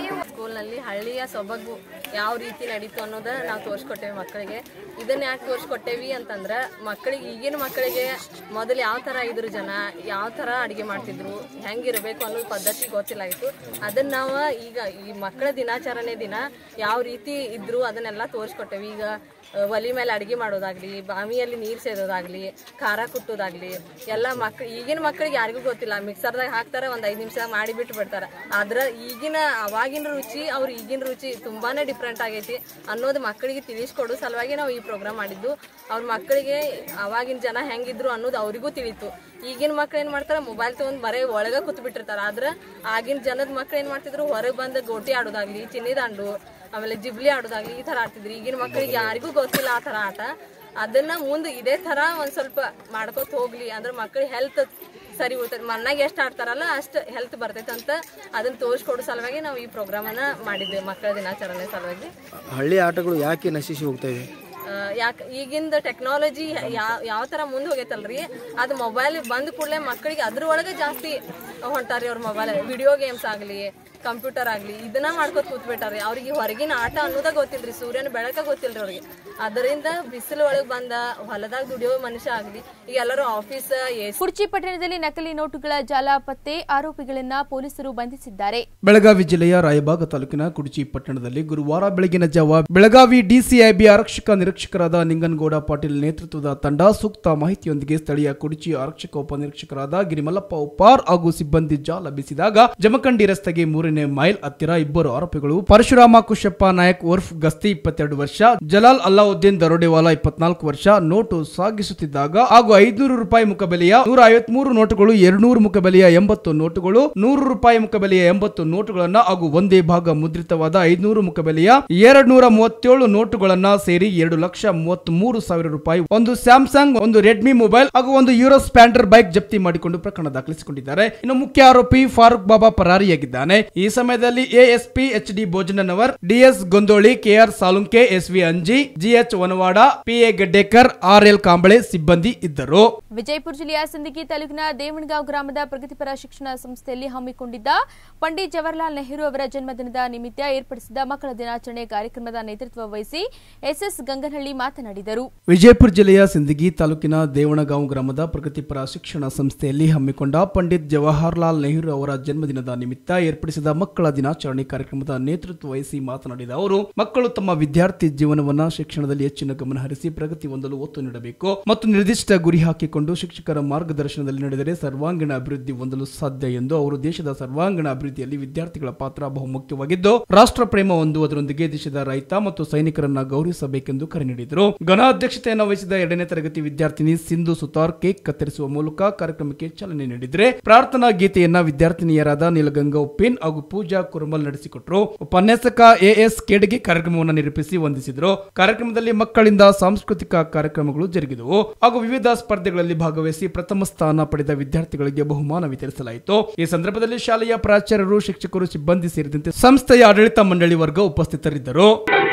ಸ್ಕೂಲ್ನಲ್ಲಿ ಹಳ್ಳಿಯ ಸೊಬಗು ಯಾವ ರೀತಿ ನಡೀತು ಅನ್ನೋದ ನಾವು ತೋರಿಸ್ಕೊಟ್ಟೇವಿ ಮಕ್ಕಳಿಗೆ ಇದನ್ನ ಯಾಕೆ ತೋರಿಸ್ಕೊಟ್ಟೇವಿ ಅಂತಂದ್ರೆ ಮಕ್ಕಳಿಗೆ ಈಗಿನ ಮಕ್ಕಳಿಗೆ ಮೊದಲು ಯಾವ ಥರ ಇದ್ರು ಜನ ಯಾವ ಥರ ಅಡುಗೆ ಮಾಡ್ತಿದ್ರು ಹೆಂಗಿರಬೇಕು ಅನ್ನೋ ಪದ್ಧತಿ ಗೊತ್ತಿಲ್ಲಾಗಿತ್ತು ಅದನ್ನ ನಾವು ಈಗ ಈ ಮಕ್ಕಳ ದಿನಾಚರಣೆ ದಿನ ಯಾವ ರೀತಿ ಇದ್ರು ಅದನ್ನೆಲ್ಲ ತೋರಿಸ್ಕೊಟ್ಟೇವಿ ಈಗ ಆ, ಒಲಿ ಮೇಲೆ ಅಡುಗೆ ಮಾಡೋದಾಗ್ಲಿ ಬಾವಿಯಲ್ಲಿ ನೀರು ಸೇದೋದಾಗ್ಲಿ ಖಾರ ಕುಟ್ಟೋದಾಗ್ಲಿ ಎಲ್ಲ ಮಕ್ಳು ಈಗಿನ ಮಕ್ಕಳಿಗೆ ಯಾರಿಗೂ ಗೊತ್ತಿಲ್ಲ ಮಿಕ್ಸರ್ದಾಗ ಹಾಕ್ತಾರೆ ಒಂದು ಐದು ನಿಮಿಷದಾಗ ಮಾಡಿ ಬಿಟ್ಟು ಬಿಡ್ತಾರೆ ಆದ್ರೆ ಈಗಿನ ಅವಾಗಿನ ರುಚಿ ಅವ್ರ ಈಗಿನ ರುಚಿ ತುಂಬಾನೇ ಡಿಫ್ರೆಂಟ್ ಆಗೈತಿ ಅನ್ನೋದು ಮಕ್ಕಳಿಗೆ ತಿಳಿಸ್ಕೊಡೋ ಸಲುವಾಗಿ ನಾವು ಈ ಪ್ರೋಗ್ರಾಮ್ ಮಾಡಿದ್ದು ಅವ್ರ ಮಕ್ಕಳಿಗೆ ಅವಾಗಿನ ಜನ ಹೆಂಗಿದ್ರು ಅನ್ನೋದು ಅವರಿಗೂ ತಿಳಿತು ಈಗಿನ ಮಕ್ಳು ಏನ್ ಮಾಡ್ತಾರೆ ಮೊಬೈಲ್ ತಗೊಂಡ್ ಬರೀ ಒಳಗ ಕೂತ್ ಬಿಟ್ಟಿರ್ತಾರ ಆದ್ರೆ ಆಗಿನ ಜನದ ಮಕ್ಳು ಏನ್ ಮಾಡ್ತಿದ್ರು ಹೊರಗೆ ಬಂದು ಗೋಟಿ ಆಡೋದಾಗ್ಲಿ ಚಿನ್ನಿದಾಂಡು ಆಮೇಲೆ ಜಿಬ್ಲಿ ಆಡೋದಾಗ್ಲಿ ಈ ತರ ಆಡ್ತಿದ್ರು ಈಗಿನ ಮಕ್ಕಳಿಗೆ ಯಾರಿಗೂ ಗೊತ್ತಿಲ್ಲ ಆ ತರ ಆಟ ಅದನ್ನ ಮುಂದೆ ಇದೇ ತರ ಒಂದ್ ಸ್ವಲ್ಪ ಮಾಡ್ಕೋತ ಹೋಗ್ಲಿ ಅಂದ್ರೆ ಮಕ್ಕಳ ಹೆಲ್ತ್ ಸರಿ ಉಳ್ತದೆ ಮನ್ನಾಗ ಎಷ್ಟು ಆಡ್ತಾರಲ್ಲ ಅಷ್ಟು ಹೆಲ್ತ್ ಬರ್ತೈತೆ ಅಂತ ಅದನ್ನ ತೋರಿಸ್ಕೊಡೋ ಸಲುವಾಗಿ ನಾವು ಈ ಪ್ರೋಗ್ರಾಮ್ ಅನ್ನ ಮಾಡಿದ್ವಿ ಮಕ್ಕಳ ದಿನಾಚರಣೆ ಸಲುವಾಗಿ ಹಳ್ಳಿ ಆಟಗಳು ಯಾಕೆ ನಶಿಸಿ ಹೋಗ್ತಾ ಇವೆ ಯಾಕೆ ಈಗಿಂದ ಟೆಕ್ನಾಲಜಿ ಯಾವ ಯಾವ ಥರ ಮುಂದೆ ಹೋಗೈತಲ್ರಿ ಅದು ಮೊಬೈಲ್ ಬಂದ ಕೂಡಲೇ ಮಕ್ಕಳಿಗೆ ಅದ್ರ ಒಳಗೆ ಜಾಸ್ತಿ ಹೊಂಟಾರಿ ಅವ್ರ ಮೊಬೈಲ್ ವಿಡಿಯೋ ಗೇಮ್ಸ್ ಆಗಲಿ ಕಂಪ್ಯೂಟರ್ ಆಗಲಿ ಇದನ್ನ ಮಾಡ್ಕೊತ ಕೂತ್ಬಿಟ್ಟಾರಿ ಅವ್ರಿಗೆ ಹೊರಗಿನ ಆಟ ಅನ್ನೋದ ಗೊತ್ತಿಲ್ರಿ ಸೂರ್ಯನ ಬೆಳಕ ಗೊತ್ತಿಲ್ರಿ ಅವ್ರಿಗೆ ಅದರಿಂದ ಬಿಸಿಲು ಒಳಗೆ ಬಂದ ಹೊಲದಾಗ ದುಡಿಯೋ ಮನುಷ್ಯ ಆಗಲಿ ಈಗ ಎಲ್ಲರೂ ಆಫೀಸ್ ಕುರ್ಚಿ ಪಟ್ಟಣದಲ್ಲಿ ನಕಲಿ ನೋಟುಗಳ ಜಾಲ ಪತ್ತೆ ಆರೋಪಿಗಳನ್ನ ಪೊಲೀಸರು ಬಂಧಿಸಿದ್ದಾರೆ ಬೆಳಗಾವಿ ಜಿಲ್ಲೆಯ ರಾಯಬಾಗ ತಾಲೂಕಿನ ಕುಡ್ಚಿ ಪಟ್ಟಣದಲ್ಲಿ ಗುರುವಾರ ಬೆಳಗಿನ ಜಾವ ಬೆಳಗಾವಿ ಡಿಸಿಐಬಿ ಆರಕ್ಷಕ ನಿರೀಕ್ಷಕರಾದ ನಿಂಗನಗೌಡ ಪಾಟೀಲ್ ನೇತೃತ್ವದ ತಂಡ ಸೂಕ್ತ ಮಾಹಿತಿಯೊಂದಿಗೆ ಸ್ಥಳೀಯ ಕುಡ್ಚಿ ಆರಕ್ಷಕ ಉಪನಿರೀಕ್ಷಕರಾದ ಗಿರಿಮಲ್ಲಪ್ಪ ಉಪ್ಪಾರ್ ಹಾಗೂ ಸಿಬ್ಬಂದಿ ಜಾಲ ಬೀಸಿದಾಗ ಜಮಖಂಡಿ ರಸ್ತೆಗೆ ಮೂರನೇ ಮೈಲ್ ಹತ್ತಿರ ಇಬ್ಬರು ಆರೋಪಿಗಳು ಪರಶುರಾಮ ಕುಶಪ್ಪ ನಾಯಕ್ ಉರ್ಫ್ ಗಸ್ತಿ ಇಪ್ಪತ್ತೆರಡು ವರ್ಷ ಜಲಾಲ್ ಅಲ್ಲಾವುದ್ದೀನ್ ದರೋಡೆವಾಲಾ ಇಪ್ಪತ್ನಾಲ್ಕು ವರ್ಷ ನೋಟು ಸಾಗಿಸುತ್ತಿದ್ದಾಗ ಹಾಗೂ ಐದುನೂರು ರೂಪಾಯಿ ಮುಖಬೆಲೆಯ ನೂರ ಐವತ್ಮೂರು ನೋಟುಗಳು ಎರಡ್ನೂರು ಮುಖಬೆಲೆಯ ಎಂಬತ್ತು ನೋಟುಗಳು ನೂರು ರೂಪಾಯಿ ಮುಖಬೆಲೆಯ ಎಂಬತ್ತು ನೋಟುಗಳನ್ನ ಹಾಗೂ ಒಂದೇ ಭಾಗ ಮುದ್ರಿತವಾದ ಐದುನೂರು ಮುಖಬೆಲೆಯ ಎರಡ್ ನೂರ ಮೂವತ್ತೇಳು ನೋಟುಗಳನ್ನ ಸೇರಿ ಎರಡು ಲಕ್ಷ ಮೂವತ್ತ್ ಮೂರು ಸಾವಿರ ರೂಪಾಯಿ ಒಂದು ಸ್ಯಾಮ್ಸಂಗ್ ಒಂದು ರೆಡ್ಮಿ ಮೊಬೈಲ್ ಹಾಗೂ ಒಂದು ಯೂರೋ ಸ್ಪ್ಯಾಂಡರ್ ಬೈಕ್ ಜಪ್ತಿ ಮಾಡಿಕೊಂಡು ಪ್ರಕರಣ ದಾಖಲಿಸಿಕೊಂಡಿದ್ದಾರೆ ಇನ್ನು ಮುಖ್ಯ ಆರೋಪಿ ಫಾರೂಕ್ ಬಾಬಾ ಪರಾರಿಯಾಗಿದ್ದಾನೆ ಈ ಸಮಯದಲ್ಲಿ ASP H D Bhojanavar DS Gondoli KR Salunke S V Anji GH Vanavada PA Gaddekar R L Kamble ಸಿಬ್ಬಂದಿ ಇದ್ದರು ವಿಜಯಪುರ ಜಿಲ್ಲೆಯ ಸಿಂದಗಿ ತಾಲೂಕಿನ ದೇವಣಗಾಂವ್ ಗ್ರಾಮದ ಪ್ರಗತಿಪರ ಶಿಕ್ಷಣ ಸಂಸ್ಥೆಯಲ್ಲಿ ಹಮ್ಮಿಕೊಂಡಿದ್ದ ಪಂಡಿತ್ ಜವಾಹರ್ಲಾಲ್ ನೆಹರು ಅವರ ಜನ್ಮದಿನದ ನಿಮಿತ್ತ ಏರ್ಪಡಿಸಿದ ಮಕ್ಕಳ ದಿನಾಚರಣೆ ಕಾರ್ಯಕ್ರಮದ ನೇತೃತ್ವ ವಹಿಸಿ ಎಸ್ಎಸ್ ಗಂಗನಹಳ್ಳಿ ಮಾತನಾಡಿದರು ವಿಜಯಪುರ ಜಿಲ್ಲೆಯ ಸಿಂದಗಿ ತಾಲೂಕಿನ ದೇವಣಗಾಂವ್ ಗ್ರಾಮದ ಪ್ರಗತಿಪರ ಶಿಕ್ಷಣ ಸಂಸ್ಥೆಯಲ್ಲಿ ಹಮ್ಮಿಕೊಂಡ ಪಂಡಿತ್ ಜವಾಹರ್ಲಾಲ್ ನೆಹರು ಅವರ ಜನ್ಮದಿನದ ನಿಮಿತ್ತ ಏರ್ಪಡಿಸಿದ ಮಕ್ಕಳ ದಿನಾಚರಣೆ ಕಾರ್ಯಕ್ರಮದ ನೇತೃತ್ವ ವಹಿಸಿ ಮಾತನಾಡಿದ ಅವರು ಮಕ್ಕಳು ತಮ್ಮ ವಿದ್ಯಾರ್ಥಿ ಜೀವನವನ್ನ ಶಿಕ್ಷಣದಲ್ಲಿ ಹೆಚ್ಚಿನ ಗಮನ ಹರಿಸಿ ಪ್ರಗತಿ ಹೊಂದಲು ಒತ್ತು ನೀಡಬೇಕು ಮತ್ತು ನಿರ್ದಿಷ್ಟ ಗುರಿ ಹಾಕಿಕೊಂಡು ಶಿಕ್ಷಕರ ಮಾರ್ಗದರ್ಶನದಲ್ಲಿ ನಡೆದರೆ ಸರ್ವಾಂಗೀಣ ಅಭಿವೃದ್ಧಿ ಹೊಂದಲು ಸಾಧ್ಯ ಎಂದು ಅವರು ದೇಶದ ಸರ್ವಾಂಗೀಣ ಅಭಿವೃದ್ಧಿಯಲ್ಲಿ ವಿದ್ಯಾರ್ಥಿಗಳ ಪಾತ್ರ ಬಹುಮುಖ್ಯವಾಗಿದ್ದು ರಾಷ್ಟ್ರ ಪ್ರೇಮ ಹೊಂದುವುದರೊಂದಿಗೆ ದೇಶದ ರೈತ ಮತ್ತು ಸೈನಿಕರನ್ನ ಗೌರವಿಸಬೇಕೆಂದು ಕರೆ ನೀಡಿದರು ಘನ ಅಧ್ಯಕ್ಷತೆಯನ್ನು ವಹಿಸಿದ ಎರಡನೇ ತರಗತಿ ವಿದ್ಯಾರ್ಥಿನಿ ಸಿಂಧು ಸುತಾರ್ ಕೇಕ್ ಕತ್ತರಿಸುವ ಮೂಲಕ ಕಾರ್ಯಕ್ರಮಕ್ಕೆ ಚಾಲನೆ ನೀಡಿದರೆ ಪ್ರಾರ್ಥನಾ ಗೀತೆಯನ್ನ ವಿದ್ಯಾರ್ಥಿನಿಯರಾದ ನೀಲಗಂಗಾ ಉಪ್ಪಿನ್ ಹಾಗೂ ಪೂಜಾ ಕುರುಮಲ್ ನಡೆಸಿಕೊಟ್ರು ಉಪನ್ಯಾಸಕ ಎಎಸ್ ಕೆಡಗಿ ಕಾರ್ಯಕ್ರಮವನ್ನು ನಿರೂಪಿಸಿ ವಂದಿಸಿದರು ಕಾರ್ಯಕ್ರಮದಲ್ಲಿ ಮಕ್ಕಳಿಂದ ಸಾಂಸ್ಕೃತಿಕ ಕಾರ್ಯಕ್ರಮಗಳು ಜರುಗಿದವು ಹಾಗೂ ವಿವಿಧ ಸ್ಪರ್ಧೆಗಳಲ್ಲಿ ಭಾಗವಹಿಸಿ ಪ್ರಥಮ ಸ್ಥಾನ ಪಡೆದ ವಿದ್ಯಾರ್ಥಿಗಳಿಗೆ ಬಹುಮಾನ ವಿತರಿಸಲಾಯಿತು ಈ ಸಂದರ್ಭದಲ್ಲಿ ಶಾಲೆಯ ಪ್ರಾಚಾರ್ಯರು ಶಿಕ್ಷಕರು ಸಿಬ್ಬಂದಿ ಸೇರಿದಂತೆ ಸಂಸ್ಥೆಯ ಆಡಳಿತ ಮಂಡಳಿ ವರ್ಗ ಉಪಸ್ಥಿತರಿದ್ದರು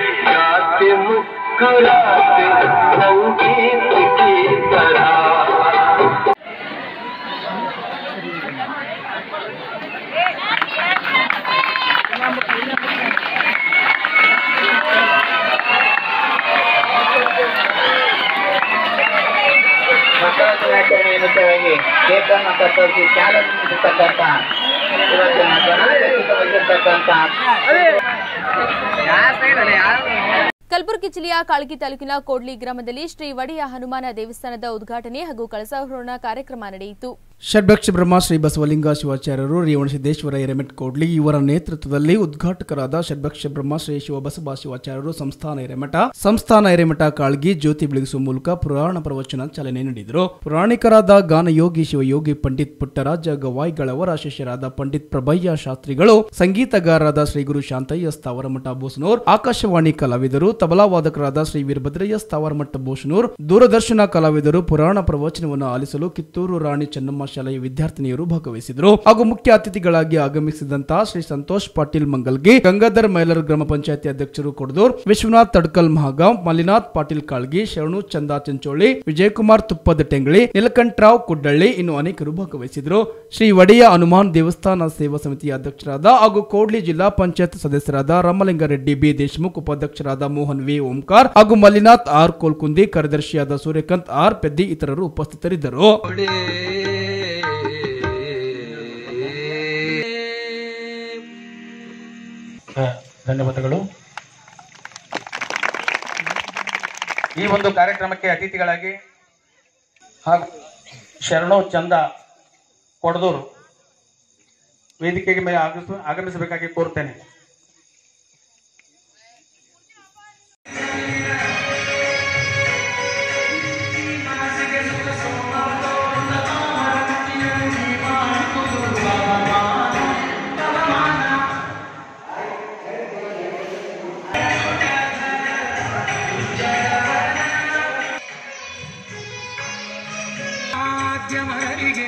ಮಕ್ಕಳ ದಿನಾಚರಣೆ ನಿಮಿತ್ತವಾಗಿ ಕೇಕನ್ನು ಕತ್ತರಿಸಿ ಚಾಲನೆ ನೀಡಿರ್ತಕ್ಕಂಥ ಇವತ್ತಿನ ಗಣಾಧ್ಯಕ್ಷತೆ ವಹಿಸಿರ್ತಕ್ಕಂಥ ಕಲಬುರಗಿ ಜಿಲ್ಲೆಯ ಕಾಳಗಿ ತಾಲೂಕಿನ ಕೋಡ್ಲಿ ಗ್ರಾಮದಲ್ಲಿ ಶ್ರೀ ಒಡೆಯ ಹನುಮಾನ ದೇವಸ್ಥಾನದ ಉದ್ಘಾಟನೆ ಹಾಗೂ ಕಳಸಾರೋಹಣ ಕಾರ್ಯಕ್ರಮ ನಡೆಯಿತು ಷಡ್ಭಕ್ಷ ಬ್ರಹ್ಮ ಶ್ರೀ ಬಸವಲಿಂಗ ಶಿವಾಚಾರ್ಯರು ರೇವಣಸಿದ್ದೇಶ್ವರ ಹಿರೇಮಠ್ ಕೋಡ್ಲಿ ಇವರ ನೇತೃತ್ವದಲ್ಲಿ ಉದ್ಘಾಟಕರಾದ ಷಡ್ಭಕ್ಷ ಬ್ರಹ್ಮ ಶ್ರೀ ಶಿವಬಸವ ಶಿವಾಚಾರ್ಯರು ಸಂಸ್ಥಾನ ಹಿರೇಮಠ ಸಂಸ್ಥಾನ ಹಿರೇಮಠ ಕಾಳ್ಗಿ ಜ್ಯೋತಿ ಬೆಳಗಿಸುವ ಮೂಲಕ ಪುರಾಣ ಪ್ರವಚನ ಚಾಲನೆ ನೀಡಿದರು ಪುರಾಣಿಕರಾದ ಗಾನಯೋಗಿ ಶಿವಯೋಗಿ ಪಂಡಿತ್ ಪುಟ್ಟರಾಜ ಗವಾಯಿಗಳವರ ಶಿಷ್ಯರಾದ ಪಂಡಿತ್ ಪ್ರಭಯ್ಯ ಶಾಸ್ತ್ರಿಗಳು ಸಂಗೀತಗಾರರಾದ ಶ್ರೀ ಗುರು ಶಾಂತಯ್ಯ ಸ್ಥಾವರಮಠ ಬೋಸನೂರ್ ಆಕಾಶವಾಣಿ ಕಲಾವಿದರು ತಬಲಾ ವಾದಕರಾದ ಶ್ರೀ ವೀರಭದ್ರಯ್ಯ ಸ್ಥಾವರಮಠ ಬೋಸನೂರ್ ದೂರದರ್ಶನ ಕಲಾವಿದರು ಪುರಾಣ ಪ್ರವಚನವನ್ನು ಆಲಿಸಲು ಕಿತ್ತೂರು ರಾಣಿ ಚೆನ್ನಮ್ಮ ಪ್ರಥಮ ಶಾಲೆಯ ವಿದ್ಯಾರ್ಥಿನಿಯರು ಭಾಗವಹಿಸಿದರು ಹಾಗೂ ಮುಖ್ಯ ಅತಿಥಿಗಳಾಗಿ ಆಗಮಿಸಿದಂತಹ ಶ್ರೀ ಸಂತೋಷ್ ಪಾಟೀಲ್ ಮಂಗಲ್ಗಿ ಗಂಗಾಧರ್ ಮೈಲರ್ ಗ್ರಾಮ ಪಂಚಾಯತಿ ಅಧ್ಯಕ್ಷರು ಕೊಡದೂರ್ ವಿಶ್ವನಾಥ್ ತಡ್ಕಲ್ ಮಹಾಗಾಂವ್ ಮಲ್ಲಿನಾಥ್ ಪಾಟೀಲ್ ಕಾಳ್ಗಿ ಶರಣು ಚಂದಾ ಚೆಂಚೋಳಿ ವಿಜಯಕುಮಾರ್ ತುಪ್ಪದ ಟೆಂಗಳಿ ನೀಲಕಂಠರಾವ್ ಕುಡ್ಡಳ್ಳಿ ಇನ್ನು ಅನೇಕರು ಭಾಗವಹಿಸಿದರು ಶ್ರೀ ಒಡೆಯ ಹನುಮಾನ್ ದೇವಸ್ಥಾನ ಸೇವಾ ಸಮಿತಿಯ ಅಧ್ಯಕ್ಷರಾದ ಹಾಗೂ ಕೋಡ್ಲಿ ಜಿಲ್ಲಾ ಪಂಚಾಯತ್ ಸದಸ್ಯರಾದ ರಾಮಲಿಂಗಾರೆಡ್ಡಿ ಬಿ ದೇಶಮುಖ್ ಉಪಾಧ್ಯಕ್ಷರಾದ ಮೋಹನ್ ವಿ ಓಂಕಾರ್ ಹಾಗೂ ಮಲ್ಲಿನಾಥ್ ಆರ್ ಕೋಲ್ಕುಂದಿ ಕಾರ್ಯದರ್ಶಿಯಾದ ಸೂರ್ಯಕಾಂತ್ ಆರ್ ಪೆದ್ದಿ ಇತರರು ಉಪಸ್ಥಿತರಿದ್ದರು ಧನ್ಯವಾದಗಳು ಈ ಒಂದು ಕಾರ್ಯಕ್ರಮಕ್ಕೆ ಅತಿಥಿಗಳಾಗಿ ಹಾಗೂ ಶರಣು ಚಂದ ಕೊಡದೂರು ವೇದಿಕೆಗೆ ಮೇಲೆ ಆಗಮಿಸ ಆಗಮಿಸಬೇಕಾಗಿ ಕೋರ್ತೇನೆ ಮಾಧ್ಯಮರಿಗೆ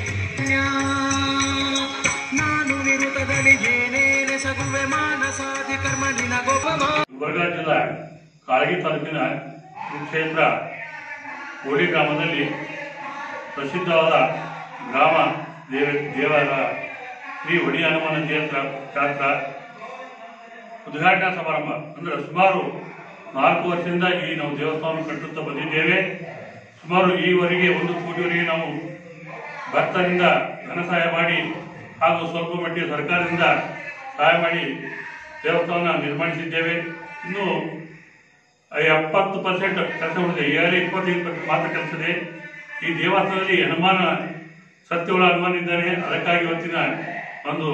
ನಾನು ನಿರುತದಲ್ಲಿ ಏನೇನೆ ಸಗುವೆ ಮಾನಸಾದಿ ಕರ್ಮಣಿನ ಗೋಪಮ ಗುಲ್ಬರ್ಗಾ ಜಿಲ್ಲಾ ಕಾಳಗಿ ತಾಲೂಕಿನ ಕ್ಷೇತ್ರ ಕೋಡಿ ಗ್ರಾಮದಲ್ಲಿ ಪ್ರಸಿದ್ಧವಾದ ಗ್ರಾಮ ದೇವ ದೇವರ ಶ್ರೀ ಒಡಿ ಹನುಮನ ಕ್ಷೇತ್ರ ಶಾಸ್ತ್ರ ಉದ್ಘಾಟನಾ ಸಮಾರಂಭ ಅಂದ್ರೆ ಸುಮಾರು ನಾಲ್ಕು ವರ್ಷದಿಂದ ಈ ನಾವು ದೇವಸ್ಥಾನ ಕಟ್ಟುತ್ತಾ ಬಂದಿದ್ದೇವೆ ಸುಮಾರು ಈವರೆಗೆ ಒಂದು ಕೋಟಿವರೆಗೆ ನಾವು ಭಕ್ತರಿಂದ ಧನ ಸಹಾಯ ಮಾಡಿ ಹಾಗೂ ಸ್ವಲ್ಪ ಮಟ್ಟಿಗೆ ಸರ್ಕಾರದಿಂದ ಸಹಾಯ ಮಾಡಿ ದೇವಸ್ಥಾನ ನಿರ್ಮಾಣಿಸಿದ್ದೇವೆ ಇನ್ನು ಎಪ್ಪತ್ತು ಪರ್ಸೆಂಟ್ ಕೆಲಸ ಉಳಿದೆ ಏಳು ಇಪ್ಪತ್ತೈದು ಪರ್ಸೆಂಟ್ ಮಾತ್ರ ಕೆಲಸ ಇದೆ ಈ ದೇವಸ್ಥಾನದಲ್ಲಿ ಹನುಮಾನ ಸತ್ಯವುಳ ಹನುಮಾನ ಇದ್ದಾನೆ ಅದಕ್ಕಾಗಿ ಇವತ್ತಿನ ಒಂದು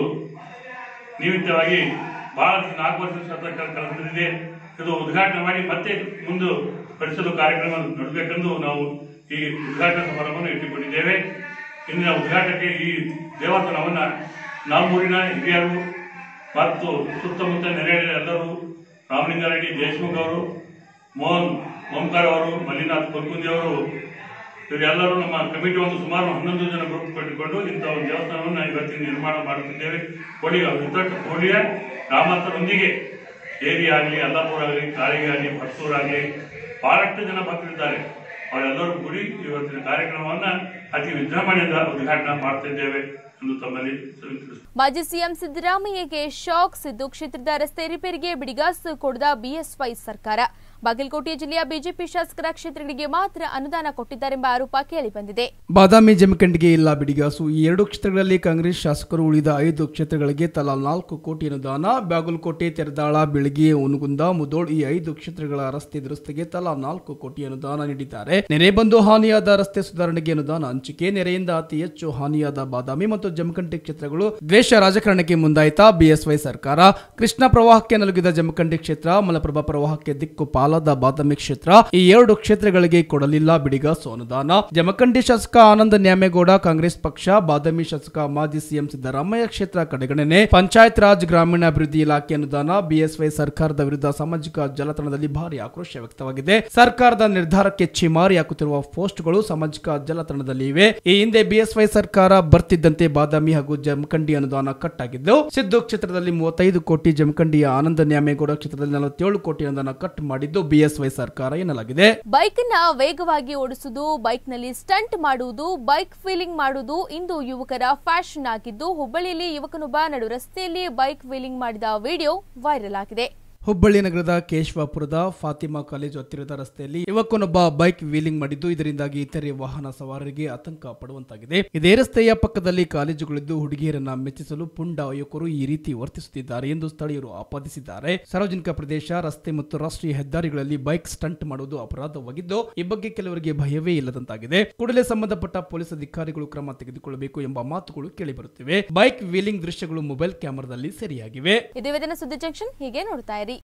ನಿಮಿತ್ತವಾಗಿ ಬಹಳ ನಾಲ್ಕು ವರ್ಷದ ಕೆಲಸದಿದೆ ಇದು ಉದ್ಘಾಟನೆ ಮಾಡಿ ಮತ್ತೆ ಮುಂದೆ ಪರಿಸಲು ಕಾರ್ಯಕ್ರಮ ನಡೆಸಬೇಕೆಂದು ನಾವು ಈ ಉದ್ಘಾಟನಾ ಸಮಾರಂಭವನ್ನು ಇಟ್ಟುಕೊಂಡಿದ್ದೇವೆ ಇಂದಿನ ಉದ್ಘಾಟನೆಗೆ ಈ ದೇವಸ್ಥಾನವನ್ನ ನಾಲ್ಮೂರಿನ ಹಿರಿಯರು ಮತ್ತು ಸುತ್ತಮುತ್ತ ನೆರೆಯ ಎಲ್ಲರೂ ರಾಮಲಿಂಗಾರೆಡ್ಡಿ ದೇಶಮುಖ್ ಅವರು ಮೋಹನ್ ಓಂಕಾರ ಅವರು ಮಲ್ಲಿನಾಥ್ ಕೊಲ್ಕುಂದಿ ಅವರು ಇವರೆಲ್ಲರೂ ನಮ್ಮ ಕಮಿಟಿ ಒಂದು ಸುಮಾರು ಹನ್ನೊಂದು ಜನ ಗ್ರೂಪ್ ಕಟ್ಟಿಕೊಂಡು ಇಂಥ ಒಂದು ದೇವಸ್ಥಾನವನ್ನು ಇವತ್ತಿನ ನಿರ್ಮಾಣ ಮಾಡುತ್ತಿದ್ದೇವೆ ಕೋಡಿ ವಿತಟ್ ಕೋಡಿಯ ಗ್ರಾಮಸ್ಥರೊಂದಿಗೆ ಏರಿ ಆಗಲಿ ಅಲ್ಲಾಪುರ ಆಗಲಿ ಕಾಳಿಗೆ ಆಗಲಿ ಭಟ್ಸೂರ್ ಆಗಲಿ ಬಹಳಷ್ಟು ಜನ ಭಕ್ತರಿದ್ದಾರೆ ಅವರೆಲ್ಲರೂ ಕೂಡಿ ಇವತ್ತಿನ ಕಾರ್ಯಕ್ರಮವನ್ನ ಅತಿ ವಿಜೃಂಭಣೆಯಿಂದ ಉದ್ಘಾಟನೆ ಮಾಡ್ತಿದ್ದೇವೆ ಎಂದು ತಮ್ಮಲ್ಲಿ ತಿಳಿಸುತ್ತೇನೆ. ಮಾಜಿ ಸಿಎಂ ಸಿದ್ದರಾಮಯ್ಯಗೆ ಶಾಕ್ ಸಿದ್ದು ಕ್ಷೇತ್ರದ ರಸ್ತೆ ರಿಪೇರಿಗೆ ಬಿಡಿಗಾಸು ಕೊಡದ ಬಿಎಸ್ವೈ ಸರ್ಕಾರ ಬಾಗಲಕೋಟೆ ಜಿಲ್ಲೆಯ ಬಿಜೆಪಿ ಶಾಸಕರ ಕ್ಷೇತ್ರಗಳಿಗೆ ಮಾತ್ರ ಅನುದಾನ ಕೊಟ್ಟಿದ್ದಾರೆಂಬ ಆರೋಪ ಕೇಳಿಬಂದಿದೆ ಬಾದಾಮಿ ಜಮಖಂಡಿಗೆ ಇಲ್ಲ ಬಿಡಿಗಾಸು ಈ ಎರಡು ಕ್ಷೇತ್ರಗಳಲ್ಲಿ ಕಾಂಗ್ರೆಸ್ ಶಾಸಕರು ಉಳಿದ ಐದು ಕ್ಷೇತ್ರಗಳಿಗೆ ತಲಾ ನಾಲ್ಕು ಕೋಟಿ ಅನುದಾನ ಬಾಗಲಕೋಟೆ ತೆರದಾಳ ಬೆಳಗಿ ಉನಗುಂದ ಮುದೋಳ್ ಈ ಐದು ಕ್ಷೇತ್ರಗಳ ರಸ್ತೆ ದುರಸ್ತಿಗೆ ತಲಾ ನಾಲ್ಕು ಕೋಟಿ ಅನುದಾನ ನೀಡಿದ್ದಾರೆ ನೆರೆ ಬಂದು ಹಾನಿಯಾದ ರಸ್ತೆ ಸುಧಾರಣೆಗೆ ಅನುದಾನ ಹಂಚಿಕೆ ನೆರೆಯಿಂದ ಅತಿ ಹೆಚ್ಚು ಹಾನಿಯಾದ ಬಾದಾಮಿ ಮತ್ತು ಜಮಖಂಡಿ ಕ್ಷೇತ್ರಗಳು ದ್ವೇಷ ರಾಜಕಾರಣಕ್ಕೆ ಮುಂದಾಯಿತಾ ಬಿಎಸ್ವೈ ಸರ್ಕಾರ ಕೃಷ್ಣ ಪ್ರವಾಹಕ್ಕೆ ನಲುಗಿದ ಜಮಖಂಡಿ ಕ್ಷೇತ್ರ ಮಲಪ್ರಭಾ ಪ್ರವಾಹಕ್ಕೆ ದಿಕ್ಕು ಪಾಲಾದ ಬಾದಾಮಿ ಕ್ಷೇತ್ರ ಈ ಎರಡು ಕ್ಷೇತ್ರಗಳಿಗೆ ಕೊಡಲಿಲ್ಲ ಬಿಡಿಗಾಸು ಅನುದಾನ ಜಮಖಂಡಿ ಶಾಸಕ ಆನಂದ ನ್ಯಾಮೇಗೌಡ ಕಾಂಗ್ರೆಸ್ ಪಕ್ಷ ಬಾದಾಮಿ ಶಾಸಕ ಮಾಜಿ ಸಿಎಂ ಸಿದ್ದರಾಮಯ್ಯ ಕ್ಷೇತ್ರ ಕಡೆಗಣನೆ ಪಂಚಾಯತ್ ರಾಜ್ ಗ್ರಾಮೀಣಾಭಿವೃದ್ಧಿ ಇಲಾಖೆ ಅನುದಾನ ಬಿಎಸ್ವೈ ಸರ್ಕಾರದ ವಿರುದ್ಧ ಸಾಮಾಜಿಕ ಜಾಲತಾಣದಲ್ಲಿ ಭಾರಿ ಆಕ್ರೋಶ ವ್ಯಕ್ತವಾಗಿದೆ ಸರ್ಕಾರದ ನಿರ್ಧಾರಕ್ಕೆ ಚಿಮಾರಿ ಹಾಕುತ್ತಿರುವ ಪೋಸ್ಟ್ಗಳು ಸಾಮಾಜಿಕ ಜಾಲತಾಣದಲ್ಲಿ ಇವೆ ಈ ಹಿಂದೆ ಬಿಎಸ್ವೈ ಸರ್ಕಾರ ಬರ್ತಿದ್ದಂತೆ ಬಾದಾಮಿ ಹಾಗೂ ಜಮಖಂಡಿ ಅನುದಾನ ಕಟ್ ಆಗಿದ್ದು ಸಿದ್ದು ಕ್ಷೇತ್ರದಲ್ಲಿ ಮೂವತ್ತೈದು ಕೋಟಿ ಜಮಖಂಡಿಯ ಆನಂದ ನ್ಯಾಮೇಗೌಡ ಕ್ಷೇತ್ರದಲ್ಲಿ ನಲವತ್ತೇಳು ಕೋಟಿ ಅನುದಾನ ಕಟ್ ಮಾಡಿದ್ದು ಬಿಎಸ್ವೈ ಸರ್ಕಾರ ಎನ್ನಲಾಗಿದೆ ಬೈಕ್ ನ ವೇಗವಾಗಿ ಓಡಿಸುವುದು ಬೈಕ್ ನಲ್ಲಿ ಸ್ಟಂಟ್ ಮಾಡುವುದು ಬೈಕ್ ಫೀಲಿಂಗ್ ಮಾಡುವುದು ಇಂದು ಯುವಕರ ಫ್ಯಾಷನ್ ಆಗಿದ್ದು ಹುಬ್ಬಳ್ಳಿಯಲ್ಲಿ ಯುವಕನೊಬ್ಬ ನಡು ರಸ್ತೆಯಲ್ಲಿ ಬೈಕ್ ವೀಲಿಂಗ್ ಮಾಡಿದ ವಿಡಿಯೋ ವೈರಲ್ ಆಗಿದೆ ಹುಬ್ಬಳ್ಳಿ ನಗರದ ಕೇಶವಾಪುರದ ಫಾತಿಮಾ ಕಾಲೇಜು ಹತ್ತಿರದ ರಸ್ತೆಯಲ್ಲಿ ಯುವಕನೊಬ್ಬ ಬೈಕ್ ವೀಲಿಂಗ್ ಮಾಡಿದ್ದು ಇದರಿಂದಾಗಿ ಇತರೆ ವಾಹನ ಸವಾರರಿಗೆ ಆತಂಕ ಪಡುವಂತಾಗಿದೆ ಇದೇ ರಸ್ತೆಯ ಪಕ್ಕದಲ್ಲಿ ಕಾಲೇಜುಗಳಿದ್ದು ಹುಡುಗಿಯರನ್ನ ಮೆಚ್ಚಿಸಲು ಪುಂಡ ಯುವಕರು ಈ ರೀತಿ ವರ್ತಿಸುತ್ತಿದ್ದಾರೆ ಎಂದು ಸ್ಥಳೀಯರು ಆಪಾದಿಸಿದ್ದಾರೆ ಸಾರ್ವಜನಿಕ ಪ್ರದೇಶ ರಸ್ತೆ ಮತ್ತು ರಾಷ್ಟ್ರೀಯ ಹೆದ್ದಾರಿಗಳಲ್ಲಿ ಬೈಕ್ ಸ್ಟಂಟ್ ಮಾಡುವುದು ಅಪರಾಧವಾಗಿದ್ದು ಈ ಬಗ್ಗೆ ಕೆಲವರಿಗೆ ಭಯವೇ ಇಲ್ಲದಂತಾಗಿದೆ ಕೂಡಲೇ ಸಂಬಂಧಪಟ್ಟ ಪೊಲೀಸ್ ಅಧಿಕಾರಿಗಳು ಕ್ರಮ ತೆಗೆದುಕೊಳ್ಳಬೇಕು ಎಂಬ ಮಾತುಗಳು ಕೇಳಿಬರುತ್ತಿವೆ ಬೈಕ್ ವೀಲಿಂಗ್ ದೃಶ್ಯಗಳು ಮೊಬೈಲ್ ಕ್ಯಾಮೆರಾದಲ್ಲಿ ಸೆರೆಯಾಗಿವೆ ಇದು ಇವತ್ತಿನ ಸುದ್ದಿ ಜಂಕ್ಷನ್ ಹೀಗೆ ನೋಡ್ತಾ ಇರಿ